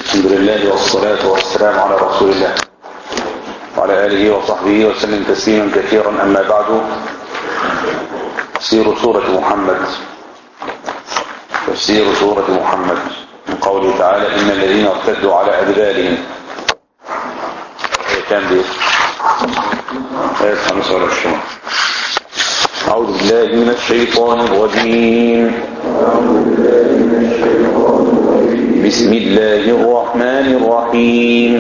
الحمد لله والصلاة والسلام على رسول الله وعلى آله وصحبه وسلم تسليما كثيرا أما بعد تفسير سورة محمد تفسير سورة محمد من قوله تعالى إن الذين ارتدوا على أدبارهم كان دي آية 25 أعوذ بالله من الشيطان الرجيم بسم الله الرحمن الرحيم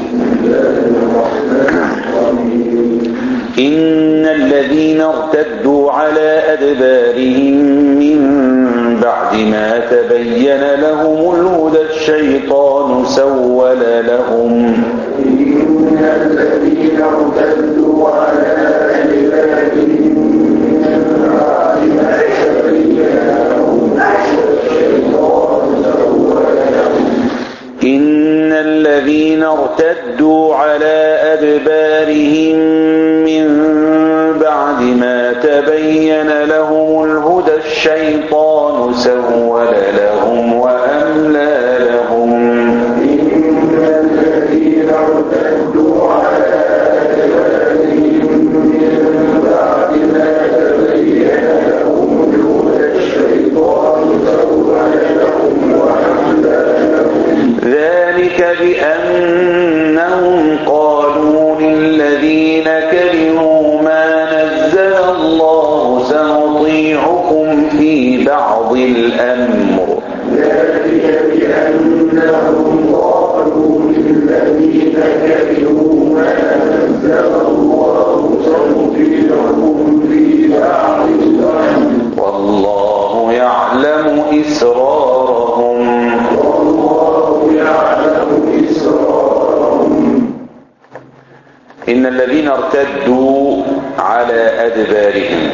إن الذين ارتدوا على أدبارهم من بعد ما تبين لهم الهدى الشيطان سول لهم إن الذين ارتدوا على أدبارهم من بعد ما تبين لهم الشيطان سول لهم إن الذين ارتدوا على أدبارهم من بعد ما تبين لهم الهدى الشيطان سول لهم وأملى لهم إن الذين ارتدوا على أدبارهم من بعد ما تبين لهم الهدى الشيطان سول لهم وأملى لهم ذلك بأنهم قالوا للذين كرهوا ما نزل الله سنطيعكم في بعض الأمر ذلك بأنهم قالوا للذين كرهوا ما أنزل الله سنطيعكم في بعض الأمر والله يعلم إسرارهم والله يعلم إسرارهم إن الذين ارتدوا على أدبارهم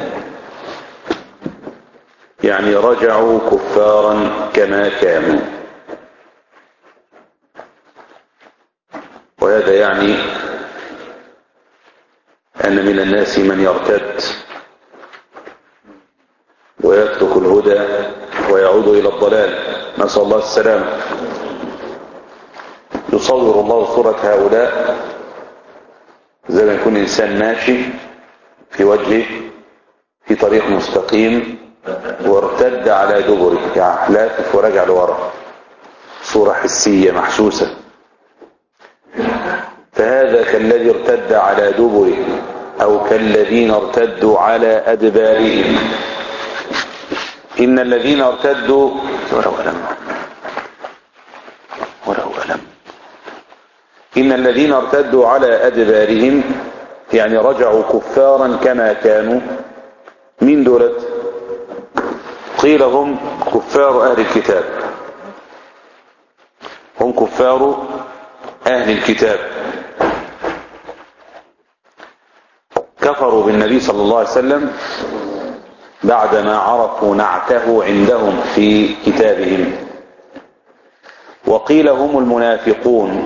يعني رجعوا كفارا كما كانوا وهذا يعني أن من الناس من يرتد ويترك الهدى ويعود إلى الضلال نسأل الله السلامة يصور الله صورة هؤلاء زي ما يكون إنسان ماشي في وجهه في طريق مستقيم وارتد على دبره يعني لافف ورجع لورا صورة حسية محسوسة فهذا كالذي ارتد على دبره أو كالذين ارتدوا على أدبارهم إن الذين ارتدوا ولو ألم ولو ألم إن الذين ارتدوا على أدبارهم يعني رجعوا كفارا كما كانوا من دولت قيل هم كفار أهل الكتاب هم كفار أهل الكتاب كفروا بالنبي صلى الله عليه وسلم بعدما عرفوا نعته عندهم في كتابهم وقيل هم المنافقون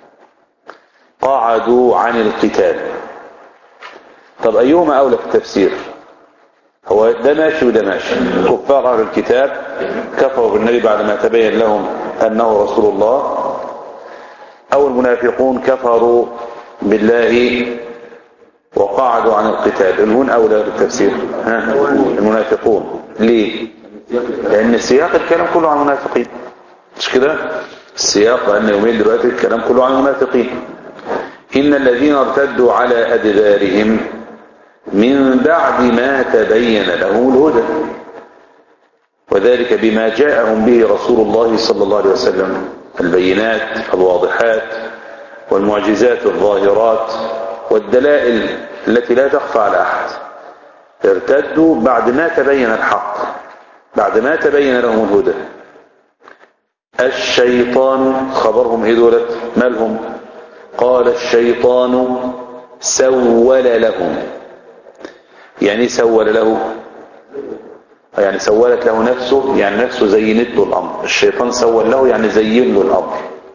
قعدوا عن القتال طب أيهما أولى في التفسير هو ده ماشي وده ماشي كفار أهل الكتاب كفروا بالنبي بعدما تبين لهم أنه رسول الله أو المنافقون كفروا بالله وقعدوا عن القتال الهون أولى بالتفسير ها المنافقون ليه لأن سياق الكلام كله عن المنافقين مش كده السياق لأن يومين دلوقتي الكلام كله عن المنافقين إن الذين ارتدوا على أدبارهم من بعد ما تبين لهم الهدى وذلك بما جاءهم به رسول الله صلى الله عليه وسلم البينات الواضحات والمعجزات الظاهرات والدلائل التي لا تخفى على أحد ارتدوا بعد ما تبين الحق بعد ما تبين لهم الهدى الشيطان خبرهم ايه دولت مالهم قال الشيطان سول لهم يعني سول له يعني سولت له نفسه يعني نفسه زينت له الأمر الشيطان سول له يعني زين له الأمر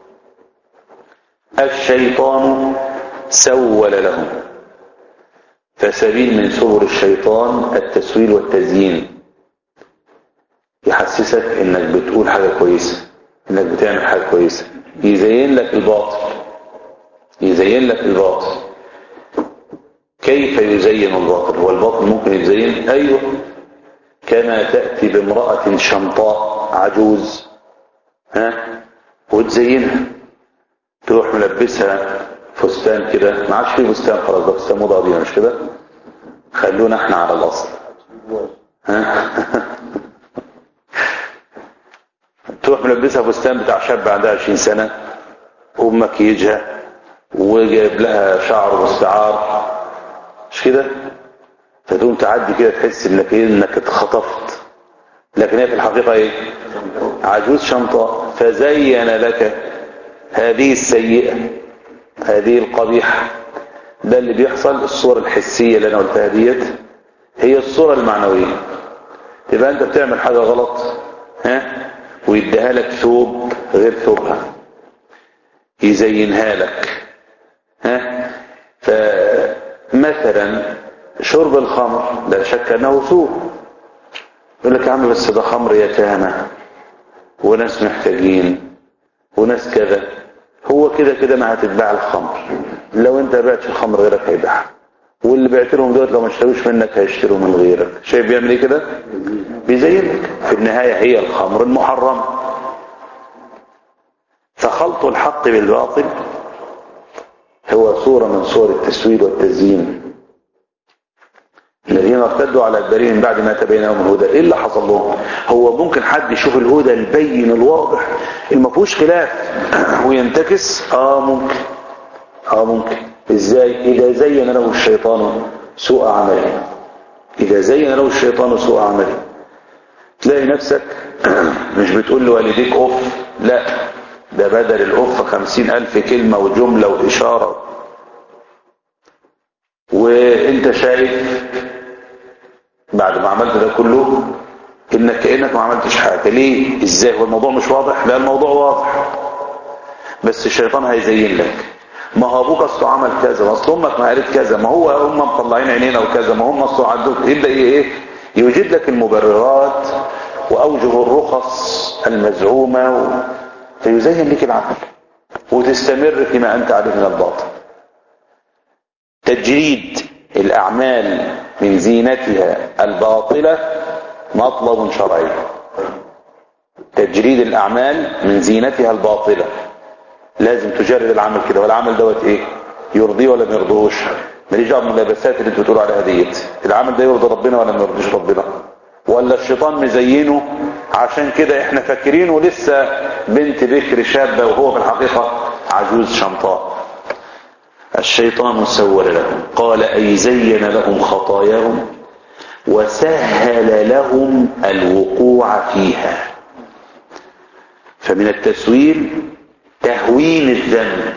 الشيطان سول لهم فسبيل من سبل الشيطان التسويل والتزيين يحسسك انك بتقول حاجة كويسة انك بتعمل حاجة كويسة يزين لك الباطل يزين لك الباطل كيف يزين الباطل هو الباطل ممكن يتزين ايوه كما تأتي بامرأة شمطاء عجوز ها وتزينها تروح ملبسها فستان كده ما عادش فيه فستان خلاص ده فستان موضة قديمة مش كده خلونا احنا على الاصل ها تروح ملبسها فستان بتاع شاب عندها 20 سنة ومكيجها وجايب لها شعر مستعار مش كده فتقوم تعدي كده تحس انك ايه انك اتخطفت لكن هي في الحقيقة ايه عجوز شنطة فزين لك هذه السيئة هذه القبيحة ده اللي بيحصل الصورة الحسية اللي انا قلتها ديت هي الصورة المعنوية تبقى انت بتعمل حاجة غلط ها ويديها لك ثوب غير ثوبها يزينها لك ها فمثلا شرب الخمر لا شك انه سوء يقول لك يا عم بس ده خمر يتامى وناس محتاجين وناس كذا هو كده كده ما هتتباع الخمر لو انت بعت الخمر غيرك هيبيعها واللي بعت لهم دول لو ما اشتروش منك هيشتروا من غيرك شايف بيعمل ايه كده بيزينك في النهاية هي الخمر المحرمة فخلط الحق بالباطل هو صورة من صور التسويد والتزيين الذين ارتدوا على البريء من بعد ما تبين لهم الهدى ايه اللي حصل لهم هو ممكن حد يشوف الهدى البين الواضح اللي ما فيهوش خلاف وينتكس اه ممكن اه ممكن ازاي اذا زين له الشيطان سوء عمله اذا زين له الشيطان سوء عمله تلاقي نفسك مش بتقول لوالديك اوف لا ده بدل الاوف خمسين الف كلمة وجملة واشارة وانت شايف بعد ما عملت ده كله انك كأنك ما عملتش حاجة ليه ازاي هو الموضوع مش واضح لا الموضوع واضح بس الشيطان هيزين لك ما هو ابوك اصله عمل كذا ما اصل امك ما قالت كذا ما هو هم مطلعين عينينا وكذا ما هم اصله عدوك يبدا ايه يوجد لك المبررات واوجه الرخص المزعومه و... فيزين لك العمل وتستمر فيما انت عليه من الباطل تجريد الاعمال من زينتها الباطله مطلب شرعي تجريد الاعمال من زينتها الباطله لازم تجرد العمل كده والعمل دوت ايه يرضيه ولا ما يرضيهوش ماليش دعوه باللبسات اللي انتوا بتقولوا عليها ديت العمل ده يرضي ربنا ولا ما يرضيش ربنا ولا الشيطان مزينه عشان كده احنا فاكرينه لسه بنت بكر شابه وهو في الحقيقه عجوز شمطاء الشيطان سول لهم قال اي زين لهم خطاياهم وسهل لهم الوقوع فيها فمن التسويل تهوين الذنب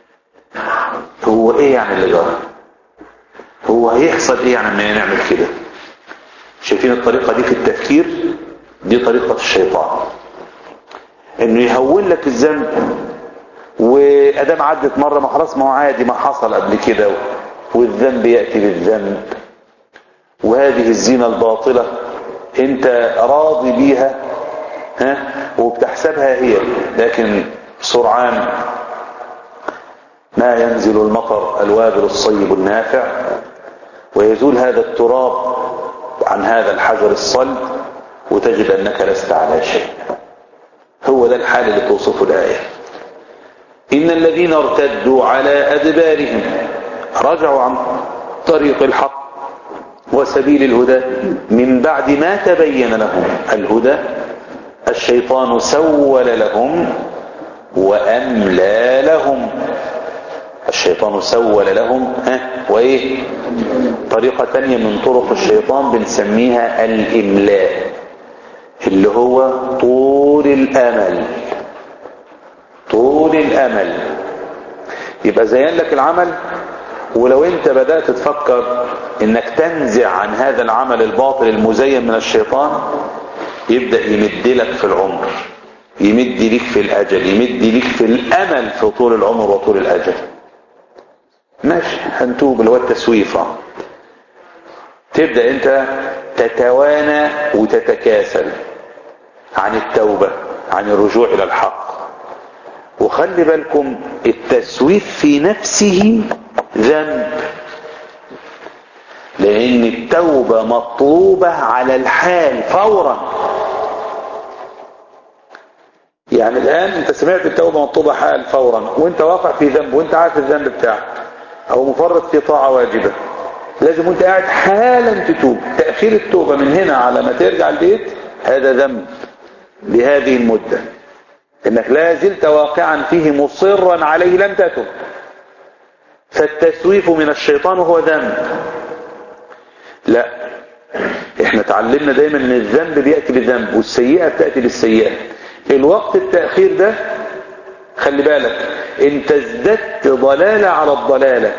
هو ايه يعني اللي جرى هو هيحصل ايه يعني لما نعمل كده شايفين الطريقة دي في التفكير دي طريقة الشيطان انه يهون لك الذنب وادام عدت مرة ما خلاص ما هو عادي ما حصل قبل كده والذنب يأتي بالذنب وهذه الزينة الباطلة انت راضي بيها ها وبتحسبها هي لكن سرعان ما ينزل المطر الوابل الصيب النافع ويزول هذا التراب عن هذا الحجر الصلب وتجد أنك لست على شيء هو ده الحال اللي توصفه الآية إن الذين ارتدوا على أدبارهم رجعوا عن طريق الحق وسبيل الهدى من بعد ما تبين لهم الهدى الشيطان سول لهم وأملى لهم الشيطان سول لهم ها وإيه طريقة تانية من طرق الشيطان بنسميها الإملاء اللي هو طول الأمل طول الأمل يبقى زين لك العمل ولو انت بدأت تفكر انك تنزع عن هذا العمل الباطل المزين من الشيطان يبدأ يمد لك في العمر يمد لك في الأجل يمد لك في الأمل في طول العمر وطول الأجل ماشي هنتوب اللي هو التسويفة تبدأ انت تتوانى وتتكاسل عن التوبة عن الرجوع إلى الحق وخلي بالكم التسويف في نفسه ذنب لان التوبة مطلوبة على الحال فورا يعني الان انت سمعت التوبة مطلوبة حال فورا وانت واقع في ذنب وانت عارف الذنب بتاعك او مفرط في طاعة واجبة لازم وانت قاعد حالا تتوب تأخير التوبة من هنا على ما ترجع البيت هذا ذنب لهذه المدة انك لا زلت واقعا فيه مصرا عليه لم تتب فالتسويف من الشيطان هو ذنب لا احنا تعلمنا دايما ان الذنب بيأتي بالذنب والسيئة بتأتي بالسيئة الوقت التأخير ده خلي بالك انت ازددت ضلالة على الضلالة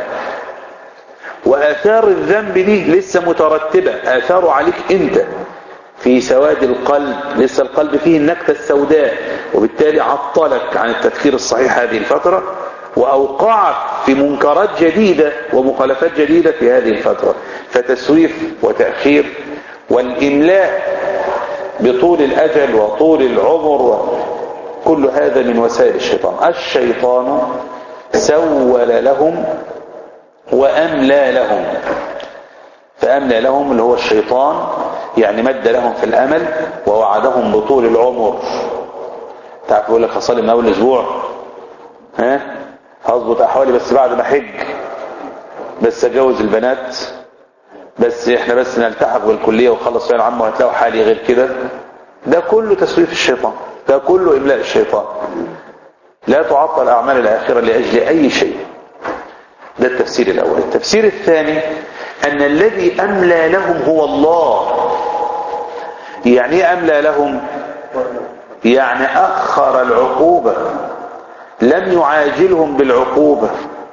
وآثار الذنب دي لسه مترتبة آثاره عليك انت في سواد القلب لسه القلب فيه النكتة السوداء وبالتالي عطلك عن التفكير الصحيح هذه الفترة وأوقعك في منكرات جديدة ومخالفات جديدة في هذه الفترة فتسويف وتأخير والإملاء بطول الأجل وطول العمر كل هذا من وسائل الشيطان الشيطان سول لهم وأملى لهم فأملى لهم اللي هو الشيطان يعني مد لهم في الأمل ووعدهم بطول العمر تعرف يقول لك هصلي من أول أسبوع ها هظبط أحوالي بس بعد ما حج بس أجوز البنات بس احنا بس نلتحق بالكلية وخلص ثانوية عامة وهتلاقوا حالي غير كده ده كله تسويف الشيطان ده كله إملاء الشيطان لا تعطل أعمال الآخرة لأجل أي شيء ده التفسير الأول التفسير الثاني أن الذي أملى لهم هو الله يعني ايه أملى لهم يعني أخر العقوبة لم يعاجلهم بالعقوبة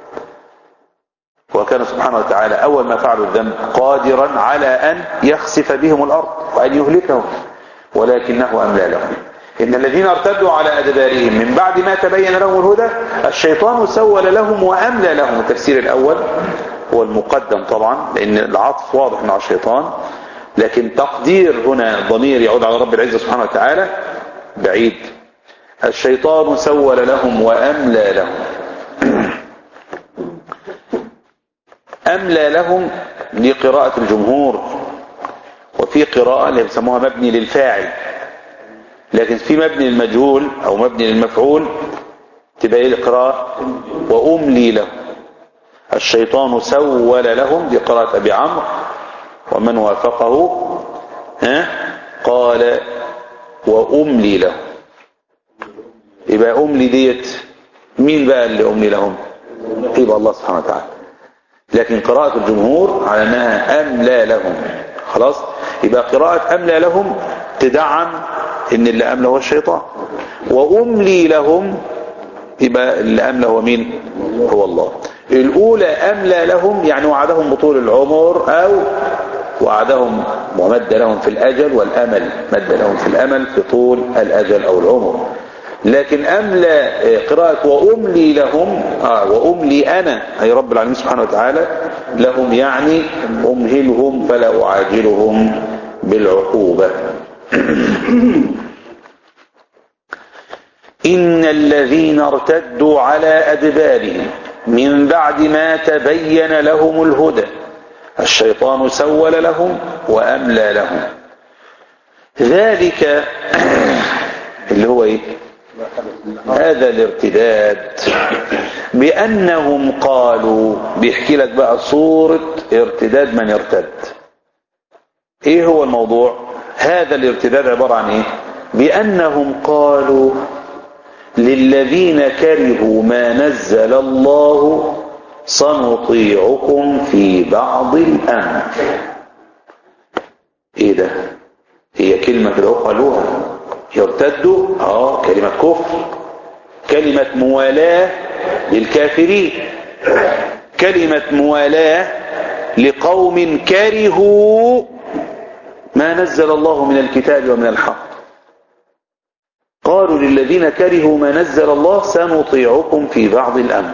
وكان سبحانه وتعالى أول ما فعلوا الذنب قادرا على أن يخسف بهم الأرض وأن يهلكهم ولكنه أملى لهم إن الذين ارتدوا على أدبارهم من بعد ما تبين لهم الهدى الشيطان سول لهم وأملى لهم التفسير الأول هو المقدم طبعا لأن العطف واضح مع الشيطان لكن تقدير هنا ضمير يعود على رب العزة سبحانه وتعالى بعيد الشيطان سول لهم وأملى لهم أملى لهم لقراءة الجمهور وفي قراءة اللي بيسموها مبني للفاعل لكن في مبني للمجهول أو مبني للمفعول تبقى ايه القراءة وأملي لهم الشيطان سول لهم دي قراءة أبي عمرو ومن وافقه ها قال وأملي لهم يبقى أملي ديت مين بقى اللي أملي لهم يبقى الله سبحانه وتعالى لكن قراءة الجمهور على أنها أملى لهم خلاص يبقى قراءة أملى لهم تدعم إن اللي أملى هو الشيطان وأملي لهم يبقى اللي أملى هو مين هو الله الأولى أملى لهم يعني وعدهم بطول العمر أو وعدهم ومد لهم في الأجل والأمل مد لهم في الأمل في طول الأجل أو العمر لكن أملى قراءة وأملي لهم آه وأملي أنا أي رب العالمين سبحانه وتعالى لهم يعني أمهلهم فلا أعاجلهم بالعقوبة إن الذين ارتدوا على أدبارهم من بعد ما تبين لهم الهدى الشيطان سول لهم وأملى لهم ذلك اللي هو ايه هذا الارتداد بأنهم قالوا بيحكي لك بقى صورة ارتداد من ارتد ايه هو الموضوع هذا الارتداد عبارة عن ايه بأنهم قالوا للذين كرهوا ما نزل الله سنطيعكم في بعض الأمر ايه ده هي كلمة كده قالوها يرتدوا اه كلمة كفر كلمة موالاه للكافرين كلمة موالاه لقوم كرهوا ما نزل الله من الكتاب ومن الحق قالوا للذين كرهوا ما نزل الله سنطيعكم في بعض الأمر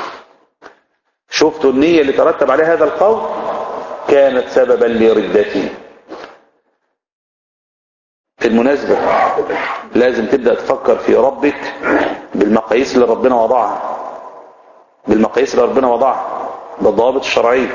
شفتوا النية اللي ترتب عليها هذا القول كانت سببا لردته بالمناسبة لازم تبدأ تفكر في ربك بالمقاييس اللي ربنا وضعها بالمقاييس اللي ربنا وضعها بالضوابط الشرعية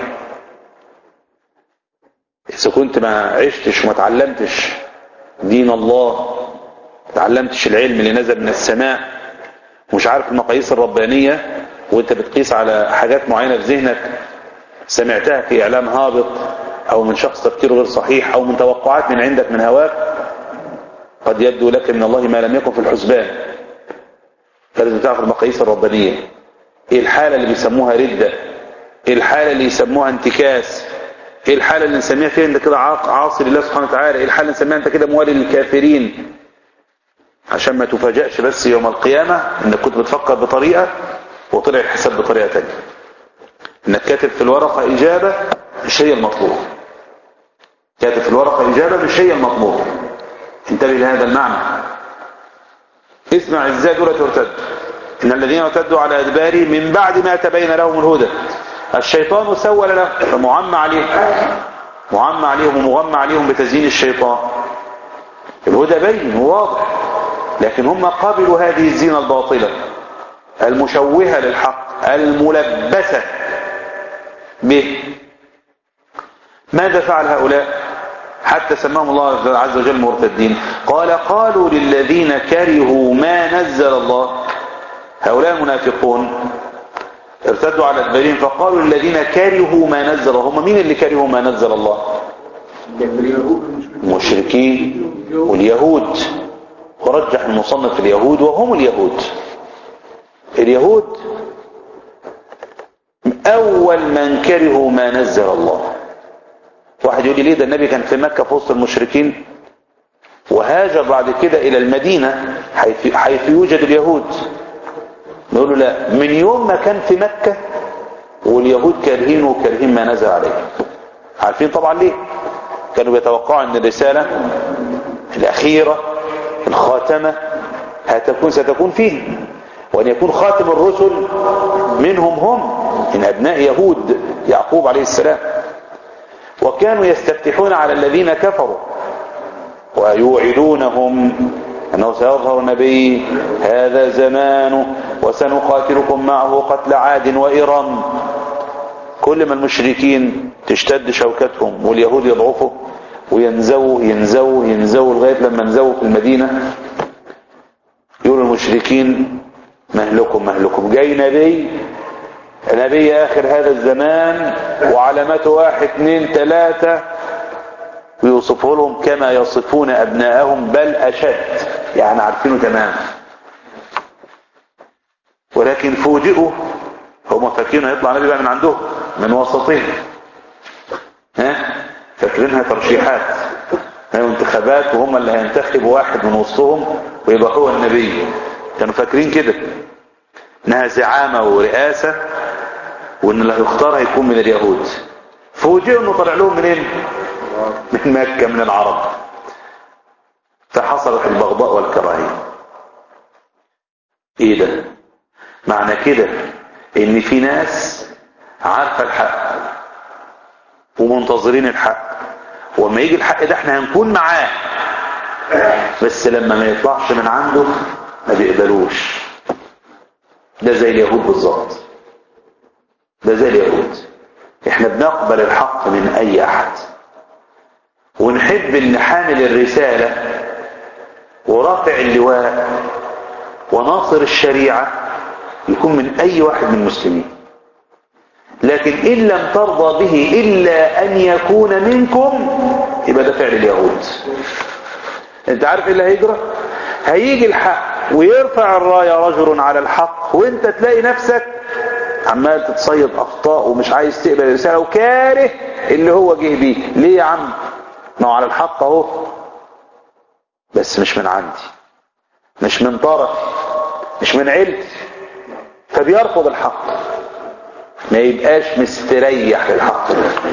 إذا كنت ما عشتش وما تعلمتش دين الله تعلمتش العلم اللي نزل من السماء مش عارف المقاييس الربانية وانت بتقيس على حاجات معينة في ذهنك سمعتها في اعلام هابط او من شخص تفكيره غير صحيح او من توقعات من عندك من هواك قد يبدو لك من الله ما لم يكن في الحسبان فلازم تعرف المقاييس الربانية ايه الحالة اللي بيسموها ردة ايه الحالة اللي يسموها انتكاس ايه الحالة اللي نسميها فيها انت كده عاصي لله سبحانه وتعالى ايه الحالة اللي نسميها انت كده موالي للكافرين عشان ما تفاجئش بس يوم القيامة انك كنت بتفكر بطريقة وطلع الحساب بطريقة تانية انك كاتب في الورقة اجابة مش هي المطلوب كاتب في الورقة اجابة مش هي المطلوب انتبه لهذا المعنى اسمع ازاي دول ترتد ان الذين ارتدوا على ادباري من بعد ما تبين لهم الهدى الشيطان سول له فمعمى عليهم معمى عليهم ومغمى عليهم بتزيين الشيطان الهدى بين وواضح لكن هم قبلوا هذه الزينة الباطلة المشوهة للحق الملبسة به ماذا فعل هؤلاء حتى سماهم الله عز وجل مرتدين قال قالوا للذين كرهوا ما نزل الله هؤلاء المنافقون ارتدوا على الأدبارين فقالوا للذين كرهوا ما نزل هم مين اللي كرهوا ما نزل الله المشركين واليهود ورجح المصنف اليهود وهم اليهود اليهود أول من كرهوا ما نزل الله واحد يقول لي ليه ده النبي كان في مكة في وسط المشركين وهاجر بعد كده إلى المدينة حيث, حيث يوجد اليهود نقول له لا من يوم ما كان في مكة واليهود كارهين وكارهين ما نزل عليه عارفين طبعا ليه كانوا بيتوقعوا ان الرسالة الأخيرة الخاتمة هتكون ستكون فيه وأن يكون خاتم الرسل منهم هم من أبناء يهود يعقوب عليه السلام وكانوا يستفتحون على الذين كفروا ويوعدونهم أنه سيظهر نبي هذا زمان وسنقاتلكم معه قتل عاد وإرم كل ما المشركين تشتد شوكتهم واليهود يضعفوا وينزووا ينزووا ينزووا لغاية لما انزووا في المدينة يقولوا المشركين مهلكم مهلكم جاي نبي نبي آخر هذا الزمان وعلامته واحد اثنين ثلاثة ويوصفه لهم كما يصفون أبناءهم بل أشد يعني عارفينه تماما ولكن فوجئوا هم فاكرين هيطلع نبي بقى من عندهم من وسطهم ها فاكرينها ترشيحات هي انتخابات وهم اللي هينتخبوا واحد من وسطهم ويبقى هو النبي كانوا فاكرين كده انها زعامة ورئاسة وان اللي هيختار هيكون من اليهود فوجئوا انه طلع لهم منين من مكة من العرب فحصلت البغضاء والكراهية ايه ده معنى كده ان في ناس عارفة الحق ومنتظرين الحق وما يجي الحق ده احنا هنكون معاه بس لما ما يطلعش من عنده ما بيقبلوش ده زي اليهود بالظبط ده زي اليهود احنا بنقبل الحق من اي احد ونحب ان حامل الرسالة ورافع اللواء وناصر الشريعة يكون من اي واحد من المسلمين لكن ان لم ترضى به الا ان يكون منكم يبقى ده فعل اليهود انت عارف ايه اللي هيجرى هيجي الحق ويرفع الراية رجل على الحق وانت تلاقي نفسك عمال تتصيد اخطاء ومش عايز تقبل الرسالة وكاره اللي هو جه بيه ليه يا عم ما هو على الحق اهو بس مش من عندي مش من طرف مش من عيلتي فبيرفض الحق ما يبقاش مستريح للحق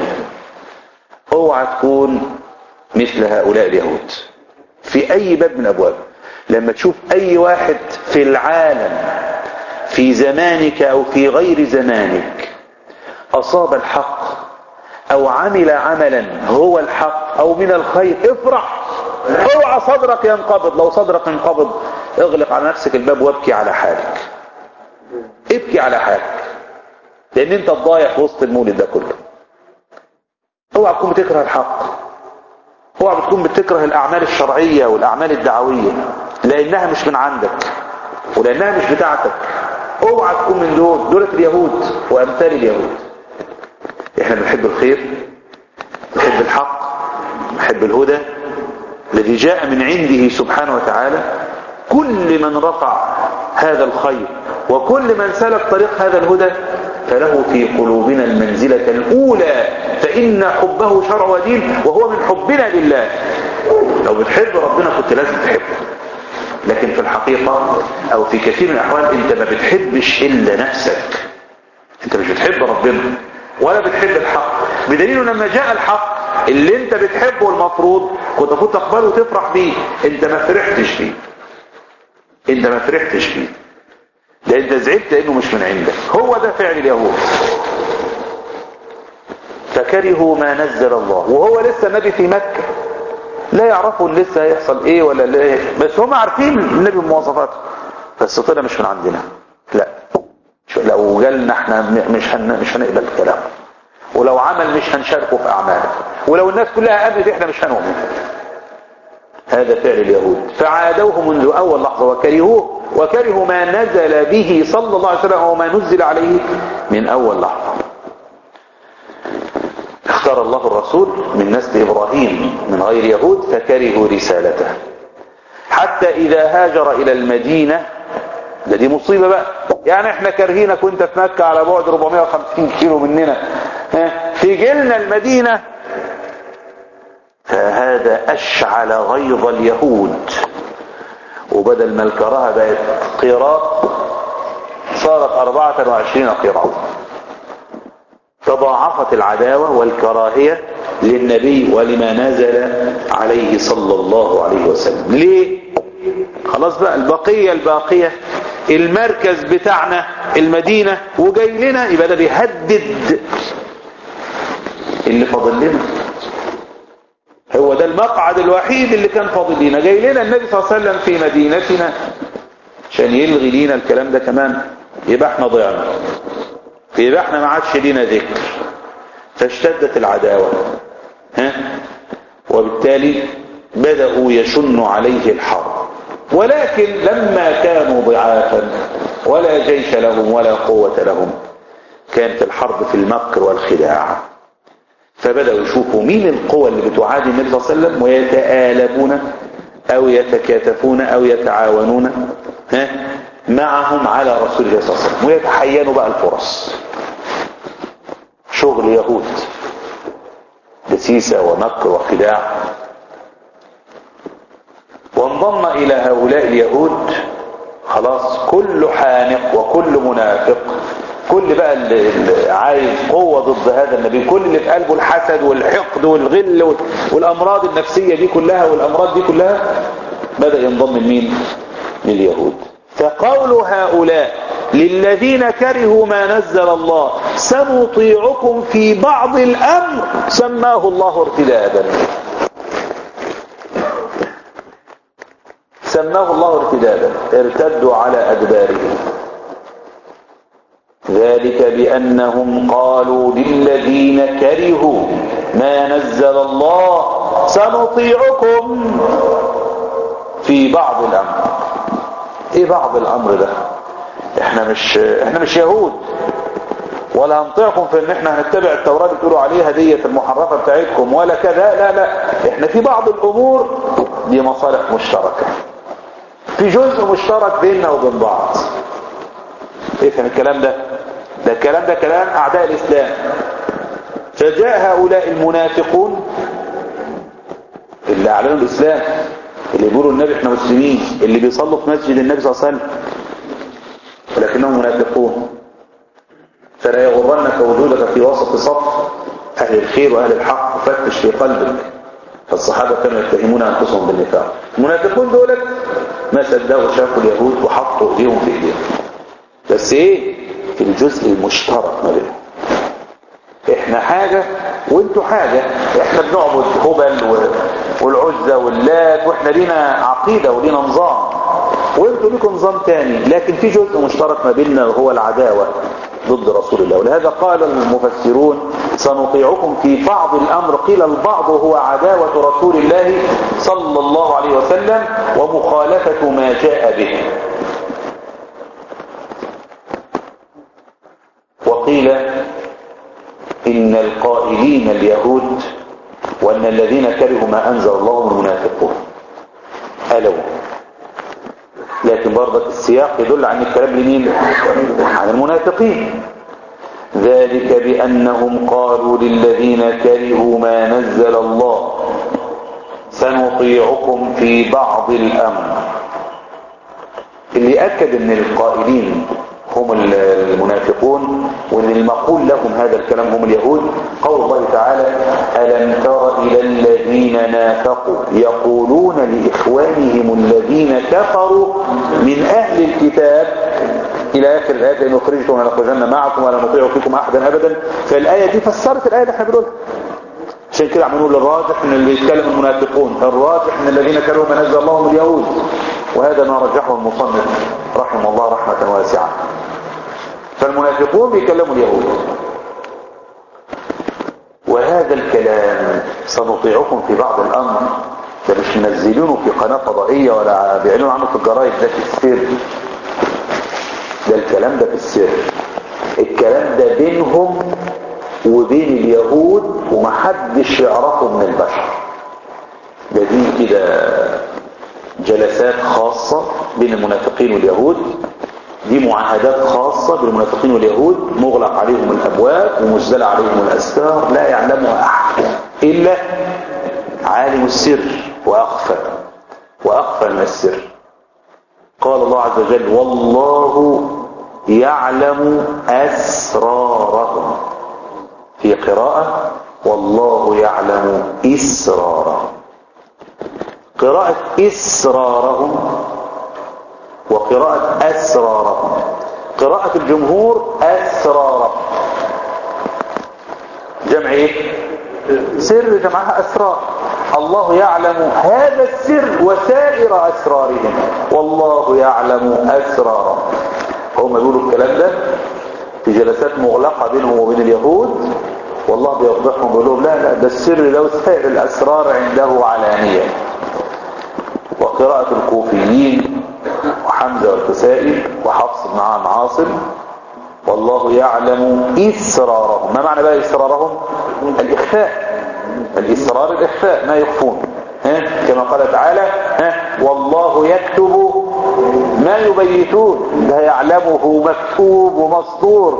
اوعى تكون مثل هؤلاء اليهود في اي باب من ابواب لما تشوف اي واحد في العالم في زمانك او في غير زمانك اصاب الحق او عمل عملا هو الحق او من الخير افرح اوعى صدرك ينقبض لو صدرك ينقبض اغلق على نفسك الباب وابكي على حالك ابكي على حالك لان انت الضايع في وسط المولد ده كله اوعى تكون بتكره الحق اوعى تكون بتكره الاعمال الشرعية والاعمال الدعوية لانها مش من عندك ولانها مش بتاعتك اوعى تكون من دول دولة اليهود وامثال اليهود احنا بنحب الخير نحب الحق نحب الهدى الذي جاء من عنده سبحانه وتعالى كل من رفع هذا الخير وكل من سلك طريق هذا الهدى فله في قلوبنا المنزلة الأولى فإن حبه شرع ودين وهو من حبنا لله لو بتحب ربنا كنت لازم تحبه لكن في الحقيقة أو في كثير من الأحوال أنت ما بتحبش إلا نفسك أنت مش بتحب ربنا ولا بتحب الحق بدليل لما جاء الحق اللي انت بتحبه المفروض كنت المفروض تقبله وتفرح بيه انت ما فرحتش بيه انت ما فرحتش بيه ده انت زعلت انه مش من عندك هو ده فعل اليهود فكرهوا ما نزل الله وهو لسه النبي في مكة لا يعرفوا لسه هيحصل ايه ولا لا إيه. بس هم عارفين النبي بمواصفاته بس طلع مش من عندنا لا لو جالنا احنا مش هن... مش هنقبل كلامه ولو عمل مش هنشاركه في اعماله ولو الناس كلها قبلت احنا مش هنؤمن هذا فعل اليهود فعادوه منذ اول لحظة وكرهوه وكرهوا ما نزل به صلى الله عليه وسلم وما نزل عليه من اول لحظة اختار الله الرسول من نسل ابراهيم من غير يهود فكرهوا رسالته حتى اذا هاجر الى المدينة ده دي مصيبة بقى يعني احنا كارهينك وانت في مكة على بعد 450 كيلو مننا في جيلنا المدينة فهذا اشعل غيظ اليهود وبدل ما الكراهة بقت قيراط صارت 24 قيراط تضاعفت العداوة والكراهية للنبي ولما نزل عليه صلى الله عليه وسلم ليه خلاص بقى البقية الباقية المركز بتاعنا المدينة وجاي لنا يبقى ده بيهدد اللي فاضل لنا هو ده المقعد الوحيد اللي كان فاضل لنا جاي لنا النبي صلى الله عليه وسلم في مدينتنا عشان يلغي لينا الكلام ده كمان يبقى احنا ضيعنا يبقى احنا ما عادش لينا ذكر فاشتدت العداوة ها وبالتالي بدأوا يشنوا عليه الحرب ولكن لما كانوا ضعافا ولا جيش لهم ولا قوة لهم كانت الحرب في المكر والخداع فبدأوا يشوفوا مين القوى اللي بتعادي النبي صلى الله عليه وسلم ويتآلبون أو يتكاتفون أو يتعاونون ها معهم على رسول الله صلى الله عليه وسلم ويتحينوا بقى الفرص شغل يهود دسيسة ومكر وخداع وانضم إلى هؤلاء اليهود خلاص كل حانق وكل منافق كل بقى اللي عايز قوة ضد هذا النبي كل اللي في قلبه الحسد والحقد والغل والأمراض النفسية دي كلها والأمراض دي كلها بدأ ينضم مين لليهود فقول هؤلاء للذين كرهوا ما نزل الله سنطيعكم في بعض الأمر سماه الله ارتدادا سماه الله ارتدادا ارتدوا على أدبارهم ذلك بأنهم قالوا للذين كرهوا ما نزل الله سنطيعكم في بعض الأمر ايه بعض الأمر ده احنا مش احنا مش يهود ولا هنطيعكم في ان احنا هنتبع التوراة اللي بتقولوا عليها ديت المحرفة بتاعتكم ولا كذا لا لا احنا في بعض الامور دي مصالح مشتركة في جزء مشترك بيننا وبين بعض افهم الكلام ده ده الكلام ده كلام اعداء الاسلام فجاء هؤلاء المنافقون اللي اعلنوا الاسلام اللي يقولوا النبي احنا مسلمين اللي بيصلوا في مسجد النبي صلى الله عليه وسلم ولكنهم منافقون فلا يغرنك وجودك في وسط صف اهل الخير واهل الحق وفتش في قلبك فالصحابة كانوا يتهمون انفسهم بالنفاق المنافقون دولت ما صدقوا شافوا اليهود وحطوا ايديهم في ايديهم بس ايه في الجزء المشترك ما بينهم احنا حاجة وانتوا حاجة احنا بنعبد هبل و- والعزة واللات واحنا لينا عقيدة ولينا نظام وانتوا ليكم نظام تاني لكن في جزء مشترك ما بيننا وهو العداوة ضد رسول الله ولهذا قال المفسرون سنطيعكم في بعض الأمر قيل البعض هو عداوة رسول الله صلى الله عليه وسلم ومخالفة ما جاء به وقيل إن القائلين اليهود وأن الذين كرهوا ما أنزل الله هم المنافقون ألوا لكن برضك السياق يدل عن الكلام لمين عن المنافقين ذلك بأنهم قالوا للذين كرهوا ما نزل الله سنطيعكم في بعض الأمر اللي أكد أن القائلين هم المنافقون وان المقول لهم هذا الكلام هم اليهود قول الله تعالى ألم تر إلى الذين نافقوا يقولون لإخوانهم الذين كفروا من أهل الكتاب إلى آخر الآية لأن أخرجتم لنخرجن معكم ولا نطيع فيكم أحدا أبدا فالآية دي فسرت الآية اللي احنا بنقولها عشان كده عم نقول الراجح من اللي يتكلم المنافقون الراجح من الذين كانوا ما نزل الله من اليهود وهذا ما رجحه المصنف رحمه الله رحمة واسعة فالمنافقون بيكلموا اليهود وهذا الكلام سنطيعكم في بعض الأمر ده مش منزلينه في قناة فضائية ولا بيعلنوا عنه في الجرايد ده في السر ده الكلام ده في السر الكلام ده بينهم وبين اليهود ومحدش يعرفه من البشر ده دي كده جلسات خاصة بين المنافقين واليهود دي معاهدات خاصة بالمنافقين واليهود مغلق عليهم الأبواب ومسدل عليهم الأستار لا يعلمها أحد إلا عالم السر وأخفى وأخفى من السر قال الله عز وجل والله يعلم أسرارهم في قراءة والله يعلم إسرارهم قراءة إسرارهم وقراءة أسرارهم قراءة الجمهور أسرارهم جمع إيه؟ سر جمعها أسرار الله يعلم هذا السر وسائر أسرارهم والله يعلم أسرارهم هم بيقولوا الكلام ده في جلسات مغلقة بينهم وبين اليهود والله بيوضحهم بيقول لهم لا لا ده السر ده وسائر الأسرار عنده علانية وقراءة الكوفيين وحمزة والكسائي وحفص بن عام عاصم والله يعلم إسرارهم ما معنى بقى إسرارهم الإخفاء الإسرار الإخفاء ما يخفون ها؟ كما قال تعالى ها؟ والله يكتب ما يبيتون ده يعلمه مكتوب ومسطور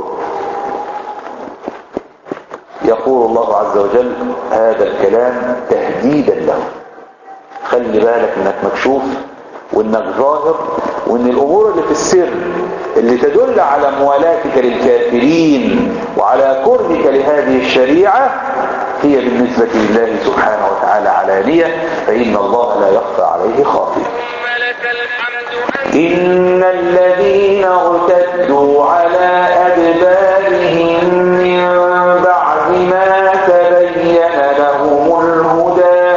يقول الله عز وجل هذا الكلام تهديدا له خلي بالك انك مكشوف وانك ظاهر وان الامور اللي في السر اللي تدل على موالاتك للكافرين وعلى كرهك لهذه الشريعة هي بالنسبة لله سبحانه وتعالى علانية فإن الله لا يخفى عليه خافية إن الذين ارتدوا على أدبارهم من بعد ما تبين لهم الهدى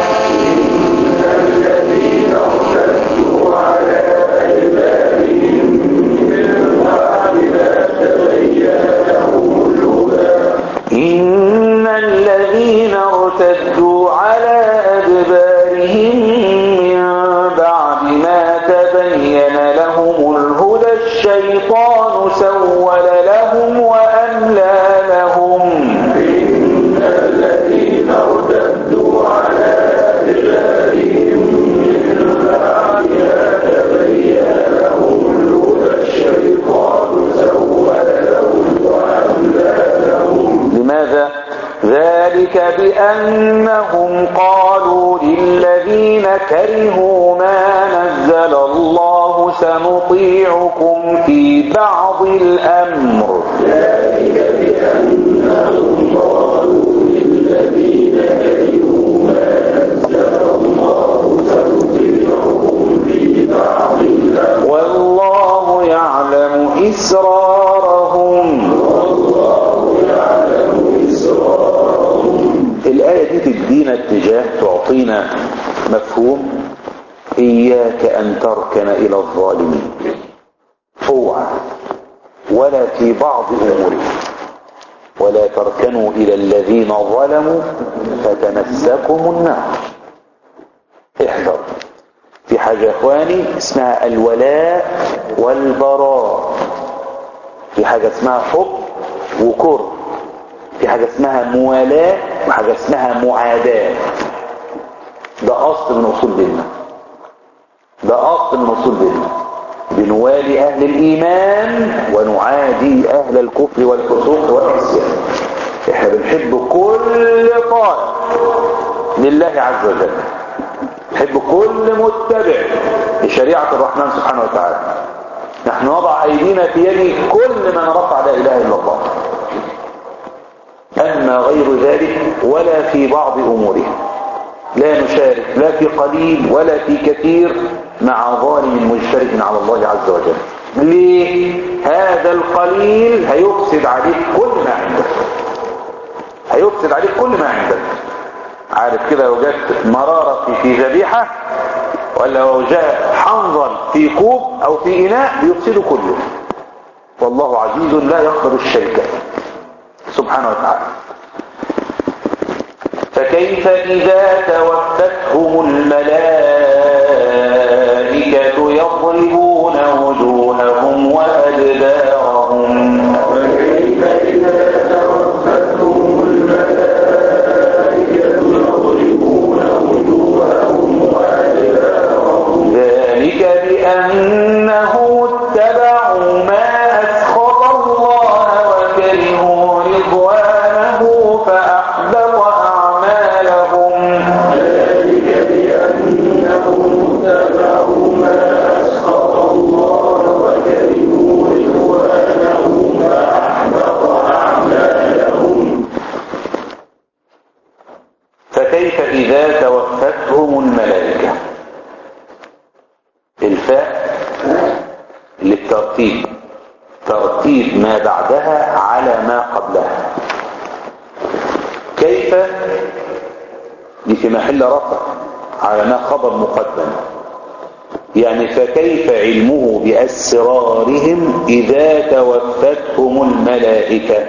الذين ارتدوا على أدبارهم من بعد ما تبين لهم الهدى إن الذين ارتدوا على أدبارهم من بعد ما تبين لهم الهدى الشيطان سول لهم وأملى لهم إن الذين ارتدوا على أدبارهم من بعد ما تبين لهم الهدى الشيطان سول لهم وأملى لهم لماذا؟ ذلك بأنهم قالوا للذين كرهوا ما نزل الله سنطيعكم في بعض الأمر ذلك بأنهم قالوا للذين كرهوا ما نزل الله سنطيعكم في بعض الأمر والله يعلم إسرارهم والله يعلم إسرارهم دي تدينا اتجاه تعطينا مفهوم إياك أن تركن إلى الظالمين اوعى ولا في بعض أمورهم ولا تركنوا إلى الذين ظلموا فتمسكم النار احذر في حاجة يا اخواني اسمها الولاء والبراء في حاجة اسمها حب وكره في حاجة اسمها موالاة وحاجة اسمها معاداة ده أصل من أصول ديننا ده أصل من أصول ديننا بنوالي أهل الإيمان ونعادي أهل الكفر والفسوق والعصيان احنا بنحب كل طائف لله عز وجل نحب كل متبع لشريعة الرحمن سبحانه وتعالى نحن نضع أيدينا في يد كل من رفع لا إله إلا الله أما غير ذلك ولا في بعض أموره لا نشارك لا في قليل ولا في كثير مع ظالم مجترئ على الله عز وجل ليه هذا القليل هيفسد عليك كل ما عندك هيفسد عليك كل ما عندك عارف كده لو جت مرارة في, في ذبيحة ولا لو جاء حنظل في كوب او في اناء بيفسده كله والله عزيز لا يقبل الشركة سبحانه وتعالى فكيف إذا توفتهم الملائكة يضربون وجوههم وأدبارهم فكيف إذا توفتهم الملائكة يضربون وجوههم وأدبارهم ذلك بأنه اتبعوا ما أسخط الله وكرهوا رضوانه فأحبط أعمالهم ذلك بأنهم اتبعوا ما أسخط الله وكرهوا رضوانه فأحبط أعمالهم فكيف إذا توفتهم الملائكة الفاء للترتيب ترتيب ما بعدها على ما قبلها كيف دي في محل رفع على ما خبر مقدم يعني فكيف علمه بأسرارهم إذا توفتهم الملائكة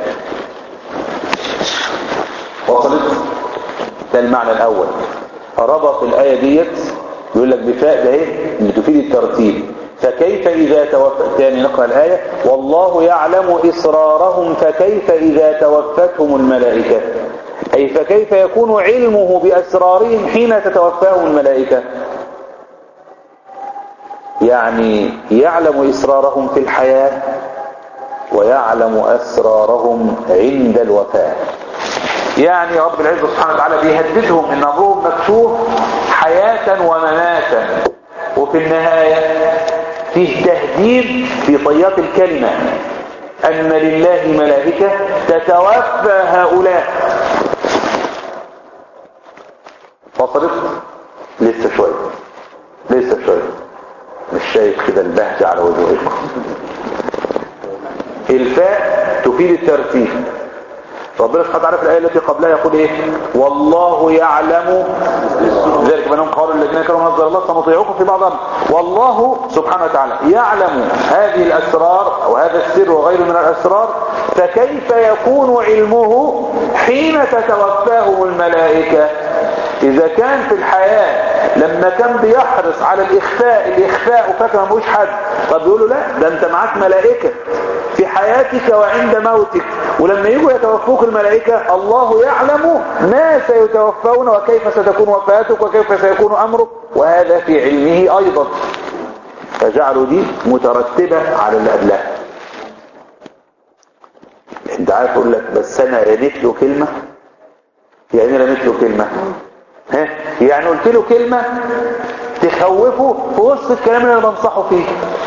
وصلت ده المعنى الأول ربط الآية ديت يقول لك بفاء ده ايه اللي تفيد الترتيب فكيف إذا توفت تاني نقرأ الآية والله يعلم إسرارهم فكيف إذا توفتهم الملائكة أي فكيف يكون علمه بأسرارهم حين تتوفاهم الملائكة يعني يعلم إسرارهم في الحياة ويعلم أسرارهم عند الوفاة يعني رب العزة سبحانه وتعالى بيهددهم ان امرهم مكشوف حياة ومماتا وفي النهاية فيه تهديد في طيات الكلمة ان لله ملائكة تتوفى هؤلاء وصلت لسه شوية لسه شوية مش شايف كده البهجة على وجوهكم الفاء تفيد الترتيب ربنا سبحانه وتعالى في الآية التي قبلها يقول إيه والله يعلم ذلك منهم قالوا الذين كانوا نزل الله سنطيعكم في بعض الأمر والله سبحانه وتعالى يعلم هذه الأسرار أو هذا السر وغيره من الأسرار فكيف يكون علمه حين تتوفاهم الملائكة إذا كان في الحياة لما كان بيحرص على الإخفاء الإخفاء وفاكر ما مش حد طب بيقولوا لا ده أنت معاك ملائكة في حياتك وعند موتك ولما يجوا يتوفوك الملائكة الله يعلم ما سيتوفون وكيف ستكون وفاتك وكيف سيكون أمرك وهذا في علمه أيضا فجعلوا دي مترتبة على اللي قبلها انت عارف اقول لك بس انا رميت له كلمة يعني رميت له كلمة ها يعني قلت له كلمة تخوفه في وسط الكلام اللي انا بنصحه فيه